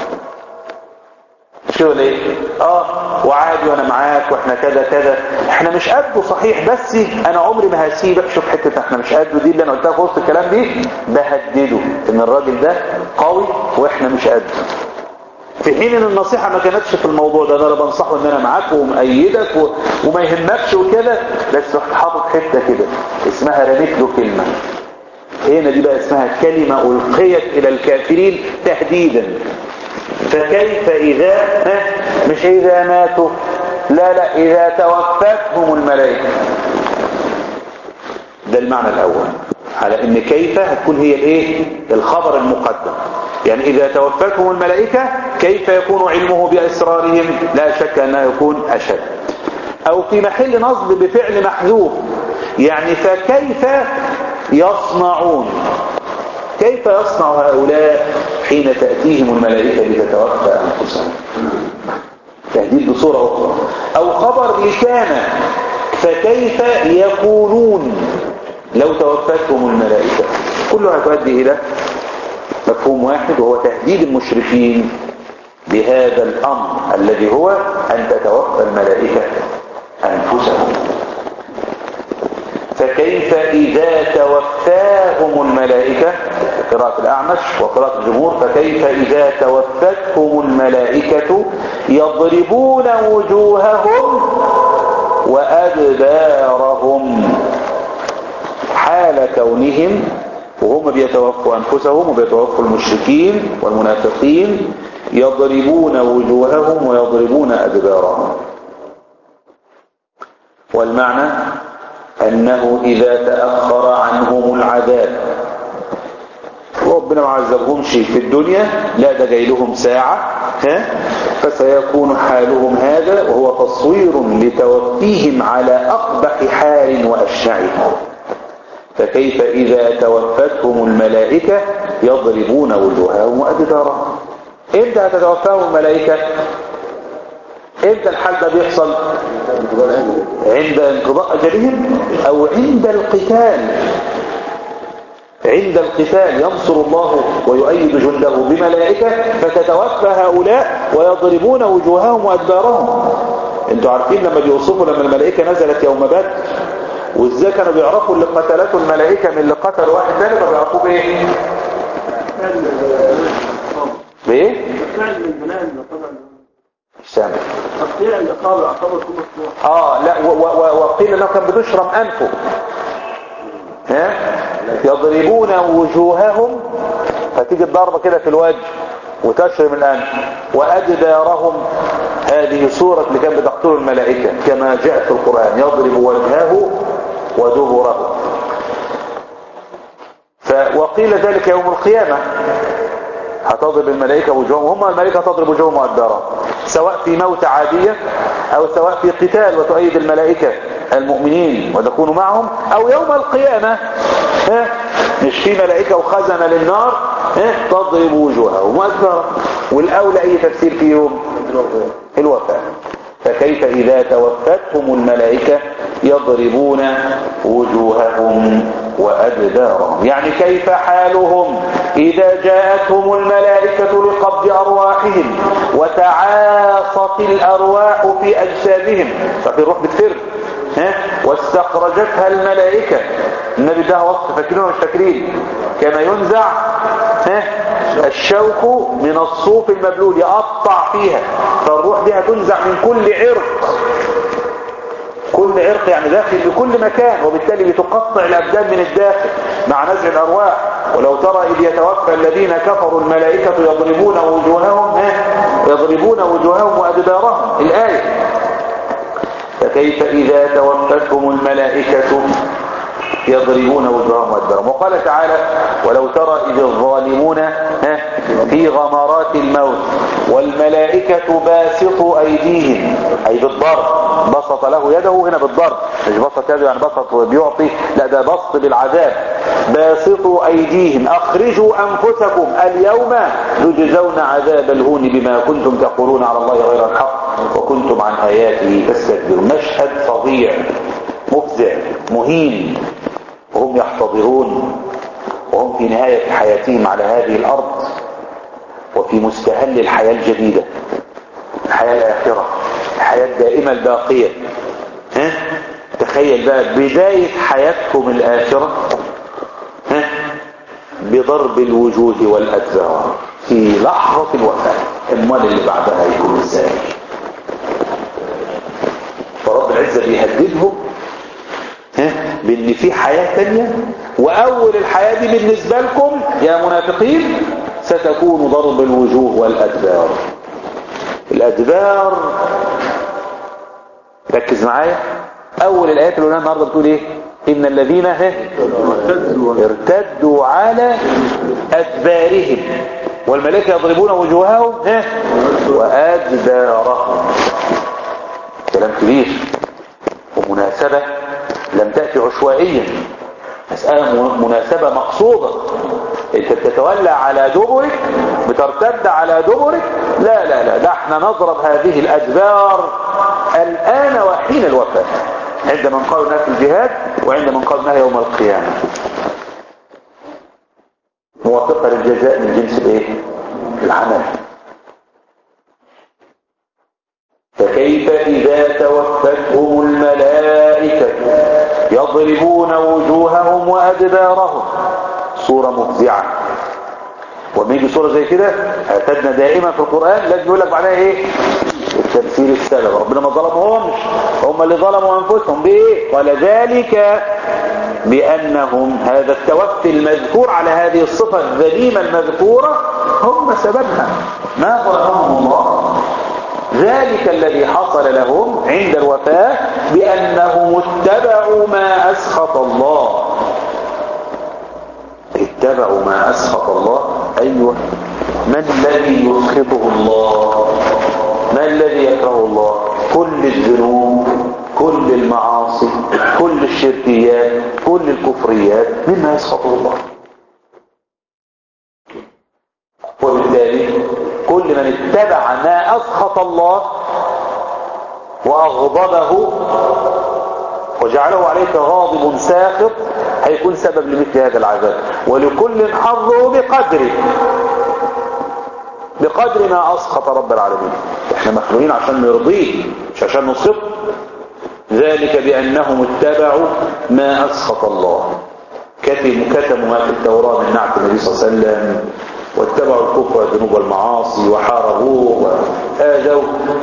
شو ليه اه وعادي وانا معاك واحنا كذا كذا احنا مش قده صحيح بس انا عمري ما هسيبك شوف حته احنا مش قده دي اللي انا قلتها في وسط الكلام دي بهدده ان الراجل ده قوي واحنا مش قده في حين ان النصيحة ما كانتش في الموضوع ده انا بنصحه ان انا معاك ومأيدك و... وما يهمكش وكده بس رحت حاطط حتة كده اسمها رميت له كلمة هنا دي بقى اسمها كلمة ألقيت إلى الكافرين تهديدا فكيف إذا ها مش إذا ماتوا لا لا إذا توفتهم الملائكة ده المعنى الأول على ان كيف هتكون هي الايه الخبر المقدم يعني اذا توفتهم الملائكة كيف يكون علمه باسرارهم لا شك انه يكون اشد او في محل نصب بفعل محذوف يعني فكيف يصنعون كيف يصنع هؤلاء حين تأتيهم الملائكة لتتوفى أنفسهم تهديد بصورة أخرى أو خبر لكان فكيف يكونون لو توفتهم الملائكة كلها تؤدي إلى مفهوم واحد وهو تهديد المشركين بهذا الأمر الذي هو أن تتوفى الملائكة أنفسهم فكيف إذا توفاهم الملائكة قراءة الأعمش وقراءة الجمهور فكيف إذا توفتهم الملائكة يضربون وجوههم وأدبارهم حال كونهم وهم بيتوفوا أنفسهم وبيتوفوا المشركين والمنافقين يضربون وجوههم ويضربون أدبارهم والمعنى أنه إذا تأخر عنهم العذاب ربنا ما عذبهمش في الدنيا لا ده جاي لهم ساعة ها فسيكون حالهم هذا وهو تصوير لتوفيهم على أقبح حال وأشنعه فكيف إذا توفتهم الملائكة يضربون وجوههم وأدبارهم امتى هتتوفاهم الملائكة امتى الحال ده بيحصل عند انقضاء أجلهم أو عند القتال عند القتال ينصر الله ويؤيد جنده بملائكة فتتوفى هؤلاء ويضربون وجوههم وأدبارهم انتوا عارفين لما بيوصفوا لما الملائكة نزلت يوم بدر وازاي كانوا بيعرفوا اللي قتلته الملائكة من اللي قتل واحد ثاني ما بيعرفوه بايه بايه مش سامع تقطيع الإقامة أقامة كل مفتوح اه لا و- و- و- وقيل انه كان بتشرم انفه ها يضربون وجوههم فتيجي الضربة كده في الوجه وتشرم الانف وادبارهم هذه صورة اللي كان بتقتل الملائكة كما جاء في القرآن يضرب وجهه ودبره ف- وقيل ذلك يوم القيامة هتضرب الملائكة وجوههم هم الملائكة تضرب وجوههم وأدبارهم سواء في موت عادية أو سواء في قتال وتؤيد الملائكة المؤمنين وتكون معهم أو يوم القيامة ها مش في ملائكة وخزنة للنار ها تضرب وجوههم وأدبارهم والأولى أي تفسير فيهم الوفاة فكيف إذا توفتهم الملائكة يضربون وجوههم وأدبارهم يعني كيف حالهم إذا جاءتهم الملائكة لقبض أرواحهم وتعاصت الأرواح في أجسادهم ففي الروح بتفر ها؟ واستخرجتها الملائكة النبي ده وصف فاكرين ولا مش فاكرين كما ينزع ها؟ الشوك من الصوف المبلول يقطع فيها فالروح دي هتنزع من كل عرق كل عرق يعني داخل بكل مكان وبالتالي بتقطع الأبدان من الداخل مع نزع الأرواح ولو ترى إذ يتوفى الذين كفروا الملائكة يضربون وجوههم ها؟ يضربون وجوههم وأدبارهم الآية فكيف إذا توفتهم الملائكة يضربون وجوههم وأدبارهم وقال تعالى ولو ترى إذ الظالمون ها، في غمرات الموت والملائكة باسطوا أيديهم أي بالضرب بسط له يده هنا بالضرب مش بسط يده يعني بسط وبيعطي لا ده بسط بالعذاب باسطوا أيديهم أخرجوا أنفسكم اليوم تجزون عذاب الهون بما كنتم تقولون على الله غير الحق وكنتم عن آياته تستكبرون مشهد فظيع مفزع مهين وهم يحتضرون وهم في نهاية حياتهم على هذه الأرض وفي مستهل الحياة الجديدة الحياة الآخرة الحياة الدائمة الباقية ها؟ تخيل بقى بداية حياتكم الآخرة ها؟ بضرب الوجوه والأدبار في لحظة الوفاة امال اللي بعدها يكون ازاي فرب العزة بيهددهم ها بان في حياة تانية واول الحياة دي بالنسبة لكم يا منافقين ستكون ضرب الوجوه والادبار الادبار ركز معايا اول الايات اللي قلناها النهارده بتقول ايه ان الذين ها ارتدوا على ادبارهم والملائكه يضربون وجوههم ها وادبارهم كلام كبير ومناسبه لم تاتي عشوائيا مساله مناسبه مقصوده انت بتتولى على دبرك بترتد على دبرك لا لا لا ده احنا نضرب هذه الادبار الان وحين الوفاه عند من قالوا انها في الجهاد وعند من قالوا انها يوم القيامه موافقه للجزاء من جنس الايه العمل فكيف اذا توفتهم الملائكه يضربون وجوههم وادبارهم صورة مفزعة وما يجي صورة زي كده اعتدنا دائما في القرآن لازم يقول لك بعدها ايه التمثيل السبب ربنا ما ظلمهمش هم اللي ظلموا انفسهم بايه قال ذلك بانهم هذا التوفي المذكور على هذه الصفة الذميمة المذكورة هم سببها ما ظلمهم الله ذلك الذي حصل لهم عند الوفاة بأنهم اتبعوا ما أسخط الله اتبعوا ما أسخط الله أيوة من الذي يسخطه الله ما الذي يكره الله كل الذنوب كل المعاصي كل الشركيات كل الكفريات مما يسخطه الله وبالتالي كل من اتبع ما أسخط الله وأغضبه وجعله عليك غاضب ساخط هيكون سبب لمثل هذا العذاب ولكل حظه بقدره بقدر ما أسخط رب العالمين احنا مخلوقين عشان نرضيه مش عشان نصف ذلك بأنهم اتبعوا ما أسخط الله كتموا كتموا ما في التوراة من نعت النبي صلى الله عليه وسلم واتبعوا الكفر والذنوب والمعاصي وحاربوه وآذوا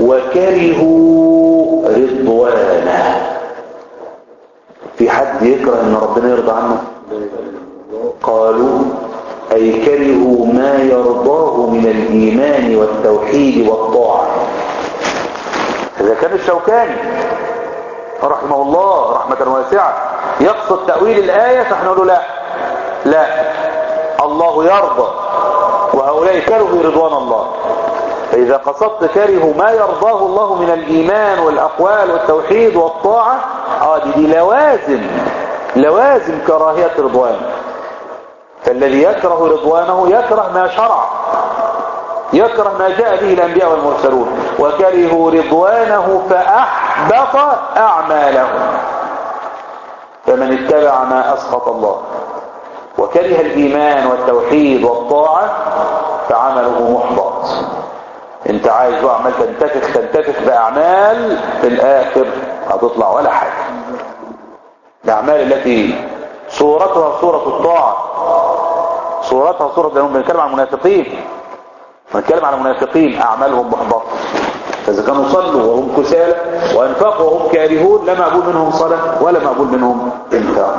وكرهوا رضوانه في حد يكره ان ربنا يرضى عنه قالوا اي كرهوا ما يرضاه من الايمان والتوحيد والطاعة اذا كان الشوكاني رحمه الله رحمة واسعة يقصد تأويل الآية فاحنا نقول لا لا الله يرضى وهؤلاء كرهوا رضوان الله فإذا قصدت كرهوا ما يرضاه الله من الإيمان والأقوال والتوحيد والطاعة آه دي, دي لوازم لوازم كراهية رضوان فالذي يكره رضوانه يكره ما شرع يكره ما جاء به الأنبياء والمرسلون وكرهوا رضوانه فأحبط أعمالهم فمن اتبع ما أسخط الله وكره الإيمان والتوحيد والطاعة فعمله محبط انت عايز بقى عمال تنتفخ تنتفخ بأعمال في الآخر هتطلع ولا حاجة الأعمال التي صورتها صورة الطاعة صورتها صورة لأنهم بنتكلم عن المنافقين بنتكلم عن المنافقين أعمالهم محبطة فإذا كانوا صلوا وهم كسالى وأنفقوا وهم كارهون لا مقبول منهم صلاة ولا مقبول منهم انفاق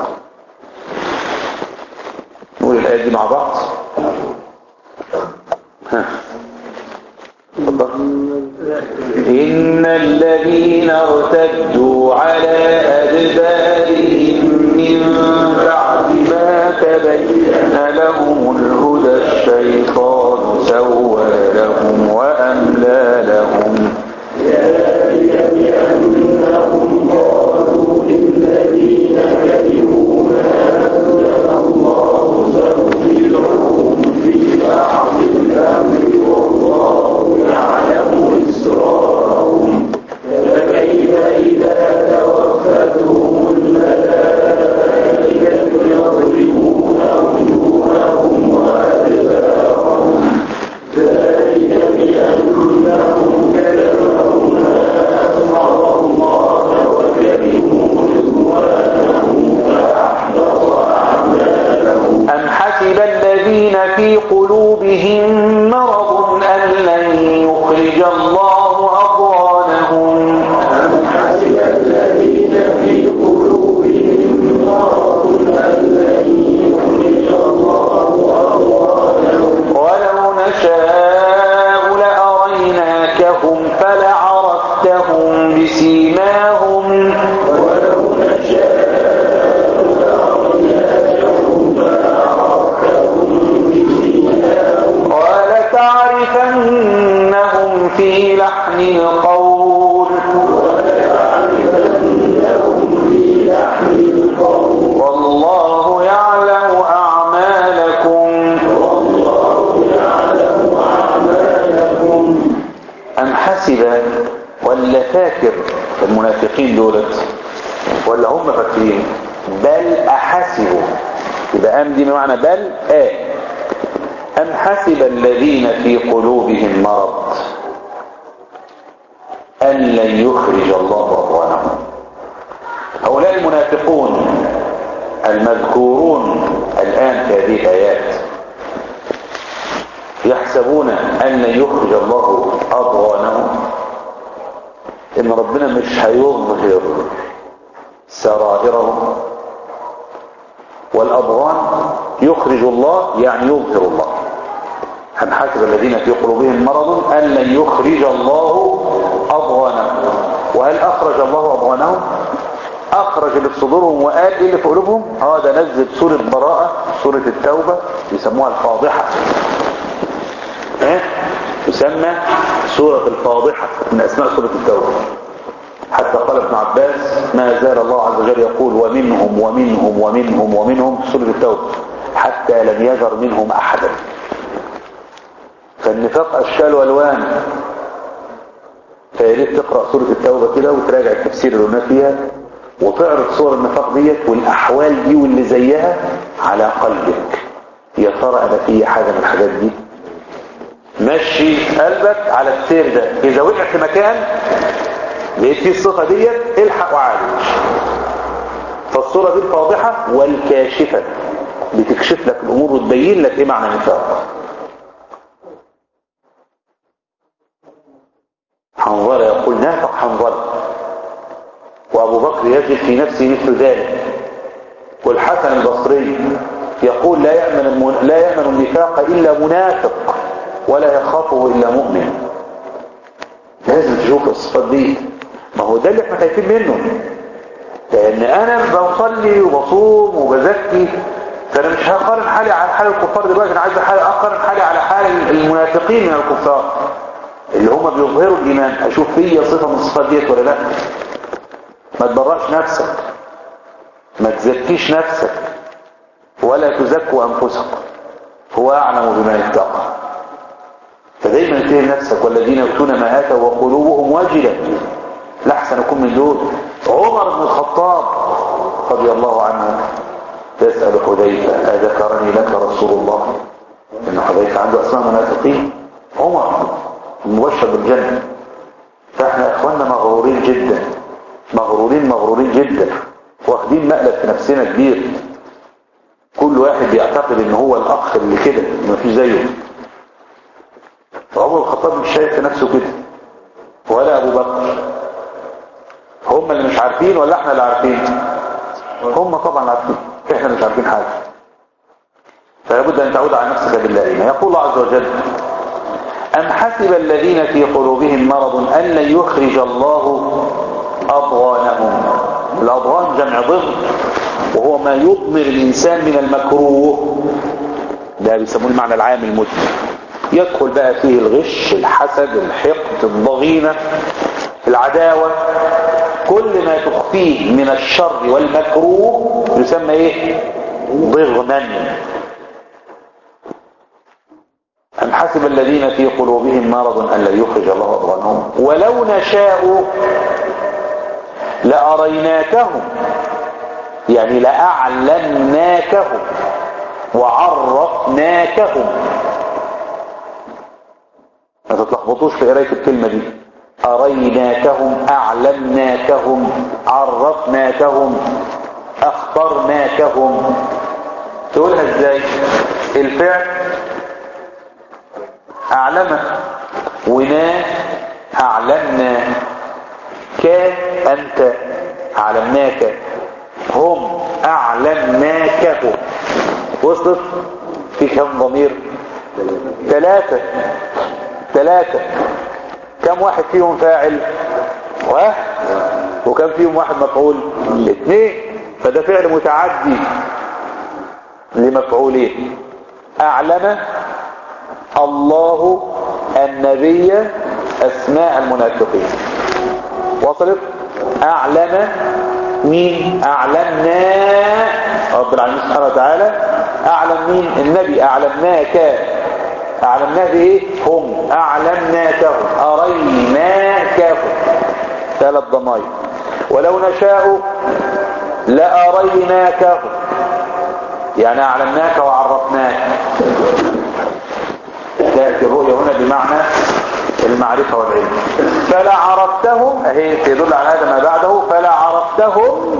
نقول الآية دي مع بعض ها إن الذين ارتدوا على أدبارهم من بعد ما تبين لهم الهدى الشيطان سول لهم وأملى لهم بأنهم قالوا للذين كرهوا ما أنزل الله سنطيعهم في بعض الأمر والله يعلم إسرارهم فكيف إذا توفتهم الملائكة يضربون وجوههم وأدبارهم ذلك بأنهم كذبوا بسيماهم ولو نشاء لأريناكهم فأعرفتهم بسيماهم ولتعرفنهم في لحن القول ولتعرفنهم في لحن القول والله يعلم أعمالكم والله يعلم أعمالكم أم حسب ولا فاكر المنافقين دولت ولا هم فاكرين بل أحسبوا يبقى أم دي بمعنى بل آه أم حسب الذين في قلوبهم مرض أن لن يخرج الله أضوانهم هؤلاء المنافقون المذكورون الآن في هذه الآيات يحسبون أن لن يخرج الله أضغانهم إن ربنا مش هيظهر سرائرهم والأضغان يخرج الله يعني يظهر الله أم حسب الذين في قلوبهم مرض أن لن يخرج الله أضغانهم وهل أخرج الله أضغانهم أخرج اللي في صدورهم وقال إيه اللي في قلوبهم اه ده نزل سورة براءة سورة التوبة يسموها الفاضحة ها تسمى سورة الفاضحة من أسماء سورة التوبة حتى قال ابن عباس ما زال الله عز وجل يقول ومنهم ومنهم ومنهم ومنهم في سورة التوبة حتى لم يذر منهم أحدا فالنفاق أشكال وألوان فياريت تقرأ سورة التوبة كده وتراجع التفسير اللي قلنا فيها وتعرض صور النفاق ديت والأحوال دي واللي زيها على قلبك يا ترى أنا في حاجة من الحاجات دي مشي قلبك على السير ده إذا وقع في مكان لقيت فيه الصفة ديت الحق وعالج فالصورة دي الفاضحة والكاشفة بتكشف لك الأمور وتبين لك إيه معنى النفاق حنظلة يقول نافق حنظلة وأبو بكر يجد في نفسه مثل ذلك والحسن البصري يقول لا يأمن, المن... لا يأمن النفاق إلا منافق ولا يخافه إلا مؤمن لازم تشوف الصفات دي ما هو ده اللي احنا خايفين منه لأن أنا بصلي وبصوم وبزكي فأنا مش هقارن حالي على حال الكفار دلوقتي أنا عايز أقارن حالي على حال المنافقين من الكفار اللي هم بيظهروا الإيمان أشوف فيا صفة من الصفات ديت ولا لا ما تبرأش نفسك ما تزكيش نفسك ولا تزكوا أنفسكم هو أعلم بما اتقى فدايما تهي نفسك والذين يؤتون ما آتوا وقلوبهم واجلة لحسن يكون من دول عمر بن الخطاب رضي الله عنه يسأل حذيفة أذكرني لك رسول الله إن حذيفة عنده أسماء منافقين عمر مبشر بالجنة فاحنا اخواننا مغرورين جدا مغرورين مغرورين جدا واخدين مقلب في نفسنا كبير كل واحد بيعتقد ان هو الاخ اللي كده ما فيش زيه فعمر الخطاب مش شايف في نفسه كده ولا ابو بكر هم اللي مش عارفين ولا احنا اللي عارفين هم طبعا عارفين احنا اللي مش عارفين حاجه فلابد ان تعود على نفسك بالله يقول الله عز وجل أم حسب الذين في قلوبهم مرض أن لن يخرج الله أضغانهم الأضغان جمع ضغط وهو ما يضمر الإنسان من المكروه ده بيسموه المعنى العام المدن يدخل بقى فيه الغش الحسد الحقد الضغينة العداوة كل ما تخفيه من الشر والمكروه يسمى ايه ضغما أم حسب الذين في قلوبهم مرض أن لن يخرج الله أضغانهم ولو نشاء لأريناكهم يعني لأعلمناكهم وعرفناكهم ما تتلخبطوش في قراية الكلمة دي أريناكهم أعلمناكهم عرفناكهم أخبرناكهم تقولها ازاي الفعل أعلم ونا أعلمنا كان أنت أعلمناك هم أعلمناكه وصلت في كم ضمير ثلاثة ثلاثة كم واحد فيهم فاعل واحد وكان فيهم واحد مفعول اثنين فده فعل متعدي لمفعولين اعلم الله النبي اسماء المنافقين وصلت اعلم مين اعلمنا رب العالمين سبحانه وتعالى اعلم مين النبي اعلمناك اعلمناه بايه هم اعلمناكهم اريناكهم ثلاث ضمائر ولو نشاء لاريناكهم يعني اعلمناك وعرفناك تاتي الرؤيه هنا بمعنى المعرفة والعلم فلا عرفتهم اهي تدل على هذا ما بعده فلا عرفتهم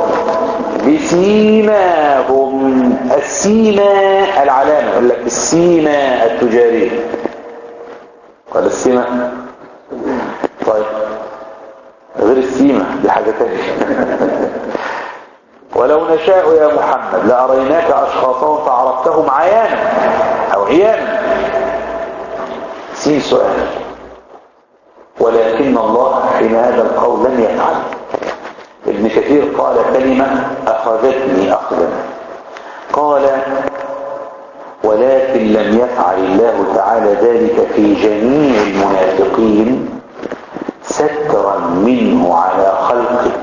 بسيماهم السيما العلامة يقول لك السيما التجارية ولا السيما طيب غير السيما دي حاجة تانية ولو نشاء يا محمد لأريناك أشخاصهم فعرفتهم عيانا أو عيانا سين سؤال ولكن الله حين هذا القول لم يفعل ابن كثير قال كلمة أخذتني أخذا قال ولكن لم يفعل الله تعالى ذلك في جميع المنافقين سترا منه على خلقه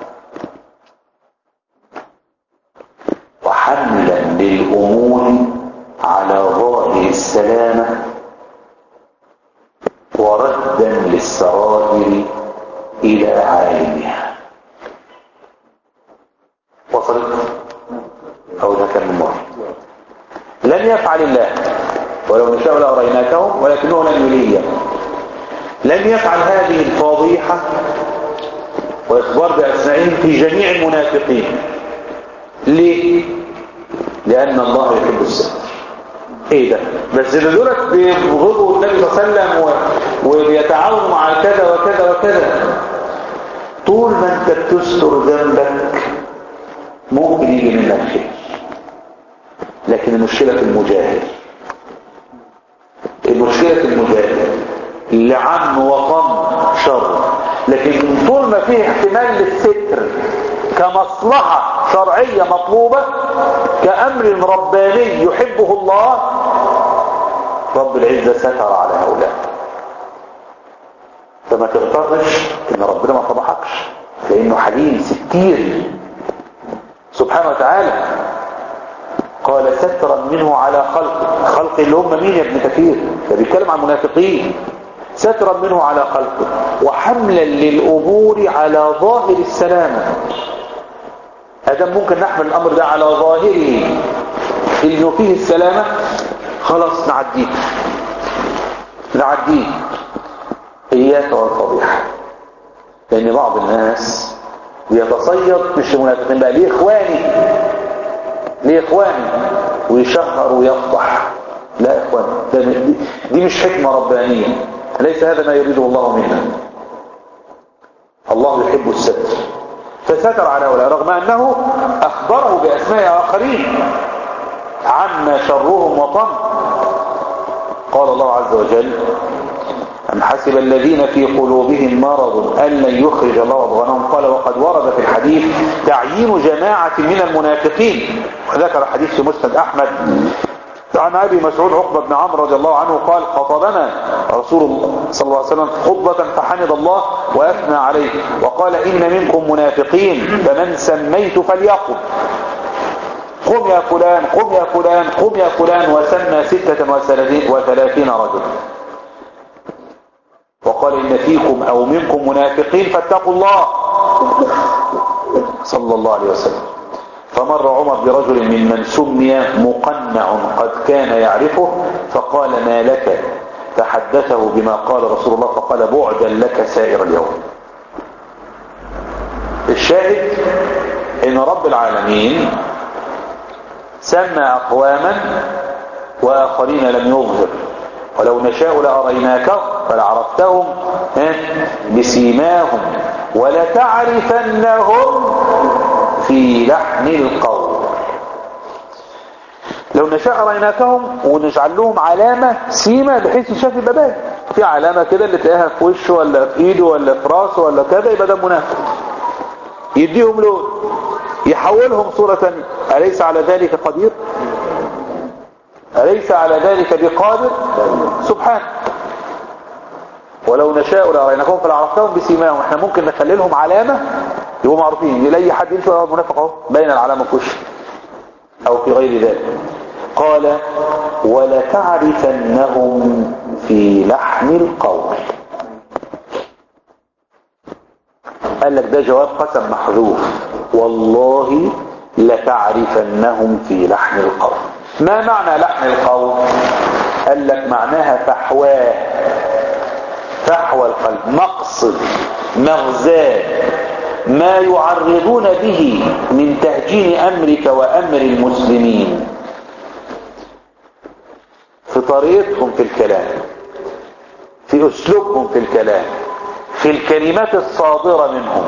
وحملا للأمور على ظاهر السلامة وردا للسرائر إلى عالمها وصلت أو ده كان من مرة لن يفعل الله ولو نشاء لأريناكهم ولكنه لن يليه لن يفعل هذه الفضيحة وإخبار بأسمائهم في جميع المنافقين ليه؟ لأن الله يحب الستر ايه ده بس اللي دولت بيبغضوا النبي صلى الله عليه وسلم و... وبيتعاونوا مع كذا وكذا وكذا طول ما انت بتستر ذنبك ممكن يجي منك خير لكن المشكلة في المجاهد المشكلة في المجاهد اللي عنه وطن شر لكن طول ما فيه احتمال للستر كمصلحة شرعية مطلوبة كأمر رباني يحبه الله رب العزة ستر على هؤلاء فما تغترش ان ربنا ما فضحكش لانه حليم ستير سبحانه وتعالى قال سترا منه على خلقه خلق اللي هم مين يا ابن كثير ده بيتكلم عن المنافقين سترا منه على خلقه وحملا للأمور على ظاهر السلامة ادم ممكن نحمل الامر ده على ظاهره انه فيه السلامة خلاص نعديه نعديه اياك والفضيحة لان بعض الناس بيتصيد مش المنافقين بقى ليه اخواني ليه اخواني ويشهر ويفضح لا يا اخواني دي, دي مش حكمة ربانية ليس هذا ما يريده الله منا الله يحب الستر فستر على هؤلاء رغم أنه أخبره بأسماء آخرين عما شرهم وطن قال الله عز وجل أم حسب الذين في قلوبهم مرض أن لن يخرج الله أضغانهم قال وقد ورد في الحديث تعيين جماعة من المنافقين وذكر حديث في مسند أحمد عن أبي مسعود عقبة بن عمرو رضي الله عنه قال خطبنا رسول الله صلى الله عليه وسلم خطبة فحمد الله وأثنى عليه وقال إن منكم منافقين فمن سميت فليقم قم يا فلان قم يا فلان قم يا فلان وسمى ستة وثلاثين رجلا وقال إن فيكم أو منكم منافقين فاتقوا الله صلى الله عليه وسلم فمر عمر برجل ممن سمي مقنع قد كان يعرفه فقال ما لك فحدثه بما قال رسول الله فقال بعدا لك سائر اليوم الشاهد ان رب العالمين سمى اقواما واخرين لم يظهر ولو نشاء لاريناكهم فلعرفتهم بسيماهم ولتعرفنهم في لحن القول لو لو نشاء رأيناكهم ونجعل لهم علامة سيمة بحيث يشاف يبقى باين في علامة كده اللي تلاقيها في وشه ولا في ايده ولا في راسه ولا كذا يبقى ده منافق يديهم لون يحولهم صورة ثانية أليس على ذلك قدير أليس على ذلك بقادر سبحانه ولو نشاء لأريناكم فلعرفتهم بسيماهم احنا ممكن نخلي لهم علامة يبقوا معروفين يلاقي حد يمشي ورا المنافق اهو بين العلامة في وشه أو في غير ذلك قال ولتعرفنهم في لحن القول قال لك ده جواب قسم محذوف والله لتعرفنهم في لحن القول ما معنى لحن القول قال لك معناها فحواه فحوى القلب مقصد مغزاه ما يعرضون به من تهجين أمرك وأمر المسلمين في طريقتهم في الكلام في أسلوبهم في الكلام في الكلمات الصادرة منهم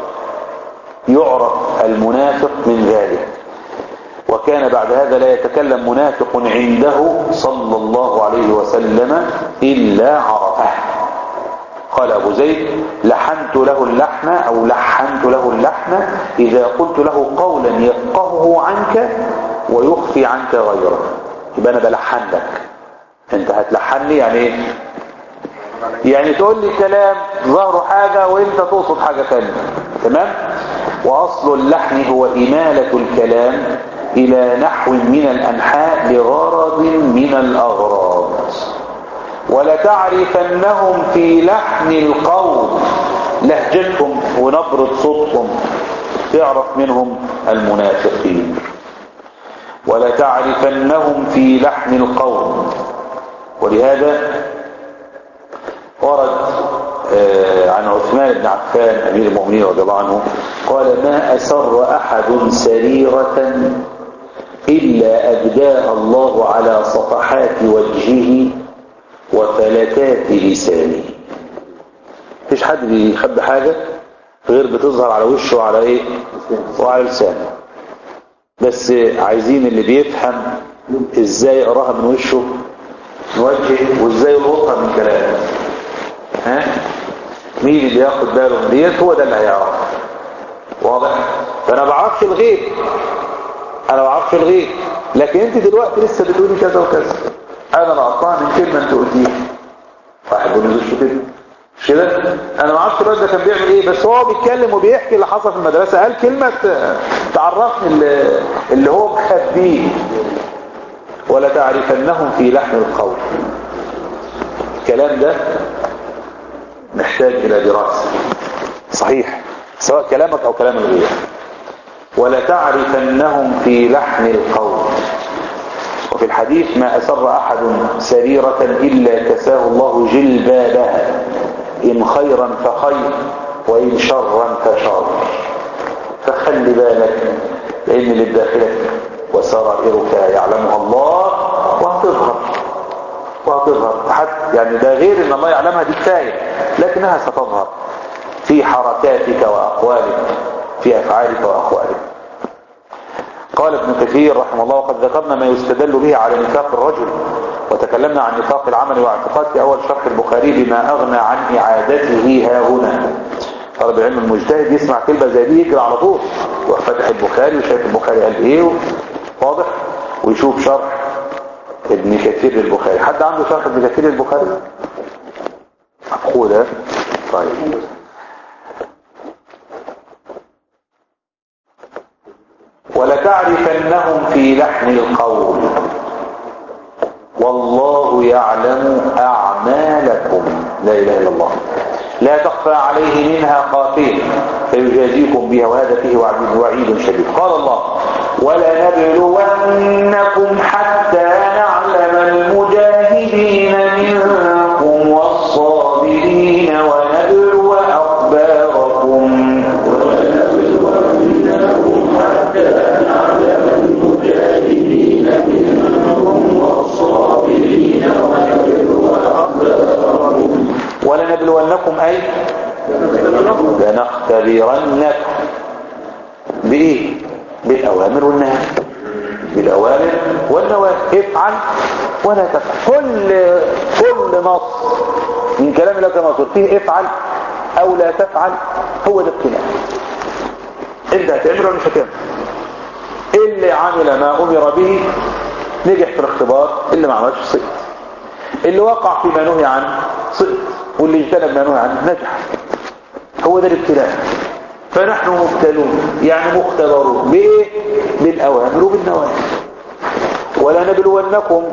يعرف المنافق من ذلك وكان بعد هذا لا يتكلم منافق عنده صلى الله عليه وسلم إلا عرفه قال أبو زيد لحنت له اللحن أو لحنت له اللحن إذا قلت له قولا يفقهه عنك ويخفي عنك غيره يبقى أنا بلحن لك أنت هتلحن لي يعني إيه يعني تقول لي كلام ظهره حاجة وانت تقصد حاجة ثانيه تمام واصل اللحن هو امالة الكلام الى نحو من الانحاء لغرض من الاغراض ولتعرفنهم في لحن القول لهجتهم ونبرة صوتهم تعرف منهم المنافقين ولتعرفنهم في لحن القول ولهذا ورد عن عثمان بن عفان أمير المؤمنين رضي الله عنه قال ما أسر أحد سريرة إلا أبداها الله على صفحات وجهه وفلتات لسانه مفيش حد بيخبي حاجة غير بتظهر على وشه وعلى ايه وعلى لسانه بس عايزين اللي بيفهم ازاي يقراها من وشه نوجه وازاي يلقطها من كلامه ها مين اللي ياخد باله من ديت هو ده اللي هيعرف واضح فانا ما بعرفش الغيب انا ما بعرفش الغيب لكن انت دلوقتي لسه بتقولي كذا وكذا انا لقطتها من كلمه انت قلتيها واحد بيقول لي كده مش كده انا ما اعرفش الراجل ده كان بيعمل ايه بس هو بيتكلم وبيحكي اللي حصل في المدرسه قال كلمه تعرفني اللي, اللي هو مخبيه ولا تعرفنهم في لحن القول الكلام ده محتاج الى دراسه صحيح سواء كلامك او كلام الغير ولا تعرفنهم في لحن القول وفي الحديث ما أسر أحد سريرة إلا كساه الله جلبابها إن خيرا فخير وإن شرا فشر فخلي بالك لأن اللي بداخلك وسرائرك يعلمها الله وهتظهر وهتظهر حتى يعني ده غير ان الله يعلمها دي كفايه لكنها ستظهر في حركاتك وأقوالك في أفعالك وأقوالك قال ابن كثير رحمه الله وقد ذكرنا ما يستدل به على نفاق الرجل وتكلمنا عن نفاق العمل واعتقاد في أول شرح البخاري بما أغنى عن إعادته ها هنا طالب العلم المجتهد يسمع كلمة زي دي يجري على طول وفتح البخاري وشايف البخاري قال ايه واضح ويشوف شرح ابن كثير للبخاري حد عنده شرح ابن كثير للبخاري معقولة طيب ولتعرفنهم في لحن القول والله يعلم أعمالكم لا إله إلا الله لا تخفى عليه منها خافية فيجازيكم بها وهذا فيه وعيد, وعيد شديد قال الله ولنبلونكم حتى نعلم المجاهدين منكم والصابرين ونبلو أخباركم ولنبلونكم أي لنختبرنكم بإيه بالأوامر والنهي بالأوامر والنواهي افعل ولا تفعل كل كل نص من كلام الله كما قلت فيه افعل أو لا تفعل هو ده ابتلاء انت هتعمل ولا مش هتعمل اللي عمل ما أمر به نجح في الاختبار اللي ما عملش سقط اللي وقع فيما نهي عنه سقط واللي اجتنب ما نهي عنه نجح هو ده الابتلاء فنحن مبتلون يعني مختبرون بايه بالاوامر وبالنواهي ولا نبلونكم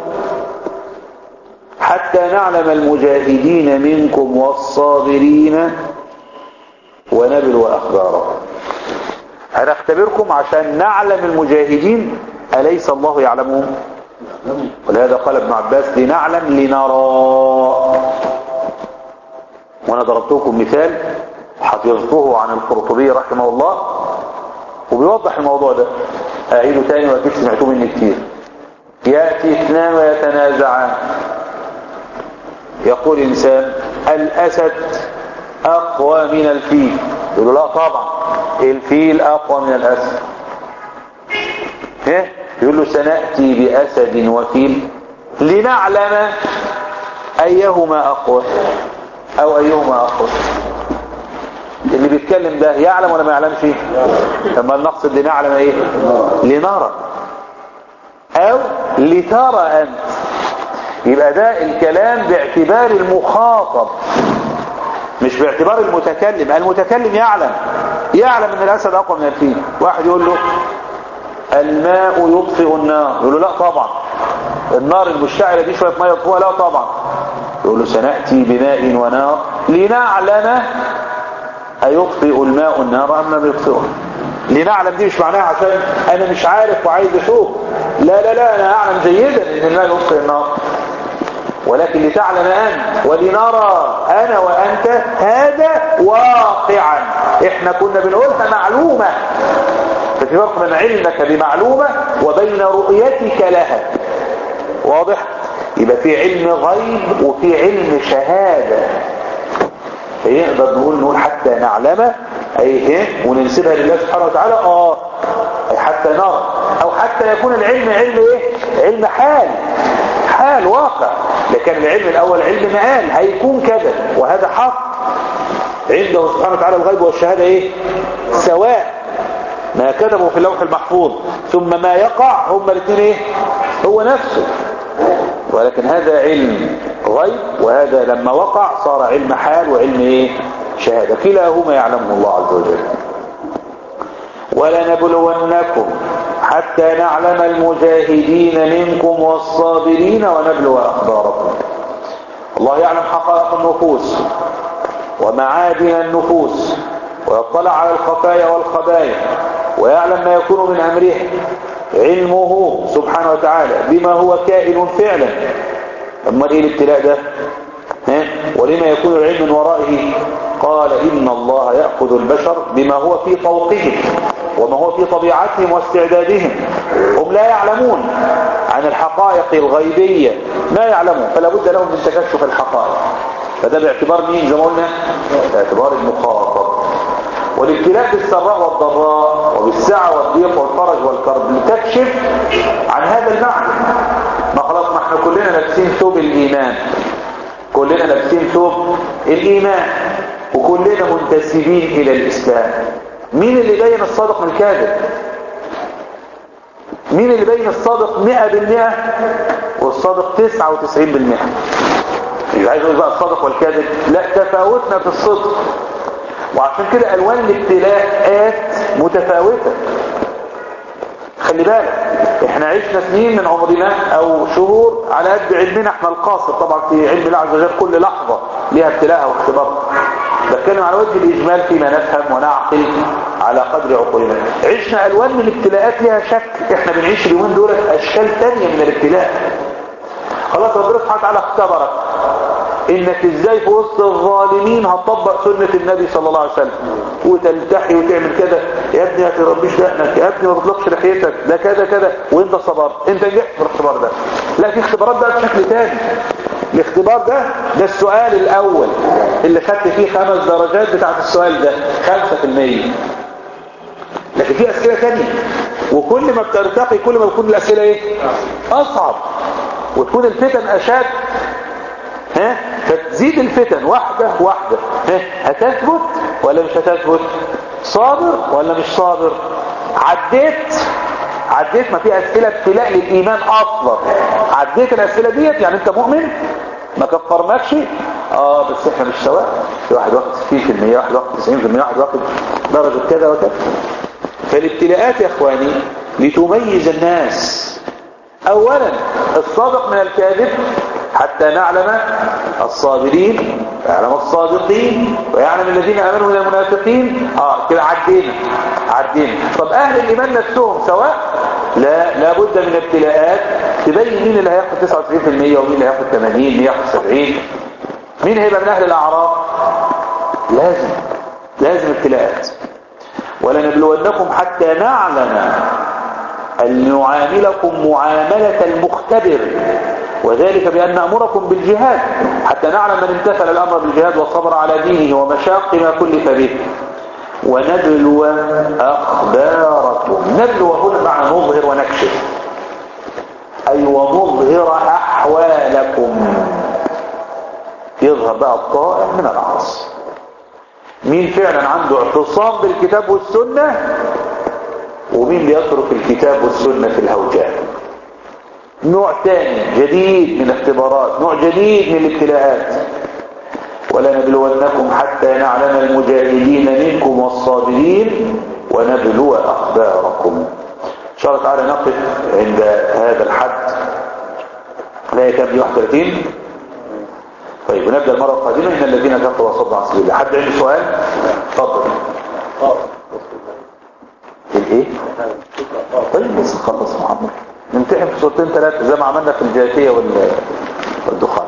حتى نعلم المجاهدين منكم والصابرين ونبلو اخبارهم هنختبركم عشان نعلم المجاهدين أليس الله يعلمهم ولهذا قال ابن عباس لنعلم لنرى وانا ضربتكم مثال حفظته عن القرطبي رحمه الله وبيوضح الموضوع ده اعيده تاني واكيد سمعتوه مني كتير ياتي اثنان ويتنازعان يقول انسان الاسد اقوى من الفيل يقول لا طبعا الفيل اقوى من الاسد ايه يقول له سناتي باسد وفيل لنعلم ايهما اقوى او ايهما اقوى اللي بيتكلم ده يعلم ولا ما يعلمش لما نقصد لنعلم ايه لنرى او لترى انت يبقى ده الكلام باعتبار المخاطب مش باعتبار المتكلم المتكلم يعلم يعلم ان الاسد اقوى من الفيل واحد يقول له الماء يطفئ النار يقول له لا طبعا النار المشتعلة دي شوية مية يطفئها لا طبعا يقول له سنأتي بماء ونار لنعلم أيطفئ الماء النار أم لم يطفئها لنعلم دي مش معناها عشان أنا مش عارف وعايز أشوف لا لا لا أنا أعلم جيدا إن الماء يطفئ النار ولكن لتعلم أنت ولنرى أنا وأنت هذا واقعا إحنا كنا بنقولها معلومة ففي فرق بين علمك بمعلومة وبين رؤيتك لها واضح يبقى في علم غيب وفي علم شهادة فيقدر نقول نقول حتى نعلم اي ايه وننسبها لله سبحانه وتعالى اه أي حتى نرى او حتى يكون العلم علم ايه علم حال حال واقع لكن العلم الاول علم مآل هيكون كذا وهذا حق عنده سبحانه وتعالى الغيب والشهادة ايه سواء ما كتبوا في اللوح المحفوظ ثم ما يقع هما الاثنين ايه هو نفسه ولكن هذا علم غيب وهذا لما وقع صار علم حال وعلم ايه شهادة كلاهما يعلمه الله عز وجل ولنبلونكم حتى نعلم المجاهدين منكم والصابرين ونبلو أخباركم الله يعلم حقائق النفوس ومعادن النفوس ويطلع على الخفايا والخبايا ويعلم ما يكون من أمره علمه سبحانه وتعالى بما هو كائن فعلا أما إيه الابتلاء ده ها؟ ولما يكون العلم من ورائه قال إن الله يأخذ البشر بما هو في طوقهم وما هو في طبيعتهم واستعدادهم هم لا يعلمون عن الحقائق الغيبية ما يعلمون فلا بد لهم من تكشف الحقائق فده باعتبار مين زي ما قلنا باعتبار المخاطب والابتلاء بالسراء والضراء وبالسعة والضيق والفرج والكرب لتكشف عن هذا المعنى ما خلاص ما احنا كلنا لابسين ثوب الإيمان كلنا لابسين ثوب الإيمان وكلنا منتسبين إلى الإسلام مين اللي بين الصادق من الكاذب مين اللي بين الصادق مئة بالمئة والصادق تسعة وتسعين بالمئة مش عايز اقول بقى الصادق والكاذب لا تفاوتنا في الصدق وعشان كده الوان الابتلاءات متفاوتة خلي بالك احنا عشنا سنين من عمرنا او شهور على قد علمنا احنا القاصر طبعا في علم الله عز وجل كل لحظة ليها ابتلاء واختبار بتكلم على وجه الاجمال فيما نفهم ونعقل على قدر عقولنا عشنا الوان من الابتلاءات ليها شك احنا بنعيش اليومين دول اشكال تانية من الابتلاء خلاص ربنا سبحانه وتعالى اختبرك انك ازاي في وسط الظالمين هتطبق سنة النبي صلى الله عليه وسلم وتلتحي وتعمل كده يا ابني ما تربيش دقنك يا ابني ما تطلقش لحيتك ده كذا كذا وانت صبرت انت نجحت في الاختبار ده لا في اختبارات بقى بشكل تاني الاختبار ده ده السؤال الاول اللي خدت فيه خمس درجات بتاعت السؤال ده خمسة في المية لكن لكن في اسئله ثانيه وكل ما بترتقي كل ما بتكون الاسئله ايه اصعب وتكون الفتن اشد ها فتزيد الفتن واحده واحده ها هتثبت ولا مش هتثبت صابر ولا مش صابر عديت عديت ما في اسئله ابتلاء للايمان اصلا عديت الاسئله ديت يعني انت مؤمن ما كفرناكش اه بس احنا مش سواء في واحد واخد 60% واحد واخد 90% واحد واخد درجه كذا وكذا فالابتلاءات يا اخواني لتميز الناس اولا الصادق من الكاذب حتى نعلم الصابرين ويعلم الصادقين ويعلم الذين امنوا من المنافقين اه كده عدينا عدينا طب اهل الايمان نفسهم سواء لا لابد من ابتلاءات تبين مين اللي هياخد 99% ومين اللي هياخد 80 مين هياخد 70 مين هيبقى من اهل الاعراف لازم لازم ابتلاءات ولنبلونكم حتى نعلم أن نعاملكم معاملة المختبر وذلك بأن نأمركم بالجهاد حتى نعلم من امتثل الأمر بالجهاد والصبر على دينه ومشاق ما كلف به ونبلو أخباركم نبلو هنا معنى نظهر ونكشف أي ونظهر أحوالكم يظهر بقى الطائع من العاصي مين فعلا عنده اعتصام بالكتاب والسنة ومين بيترك الكتاب والسنة في الهوجان نوع تاني جديد من الاختبارات نوع جديد من الابتلاءات ولنبلونكم حتى نعلم المجاهدين منكم والصابرين ونبلو أخباركم إن شاء الله تعالى نقف عند هذا الحد لا كام 31 طيب ونبدأ المرة القادمة إن الذين كفروا وصدوا عن سبيل الله حد عنده سؤال؟ تفضل الايه؟ طيب بس خلص محمد نمتحن في صورتين ثلاثة زي ما عملنا في الجاثية والدخان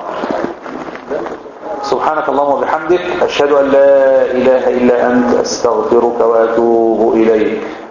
سبحانك اللهم وبحمدك أشهد أن لا إله إلا أنت أستغفرك وأتوب إليك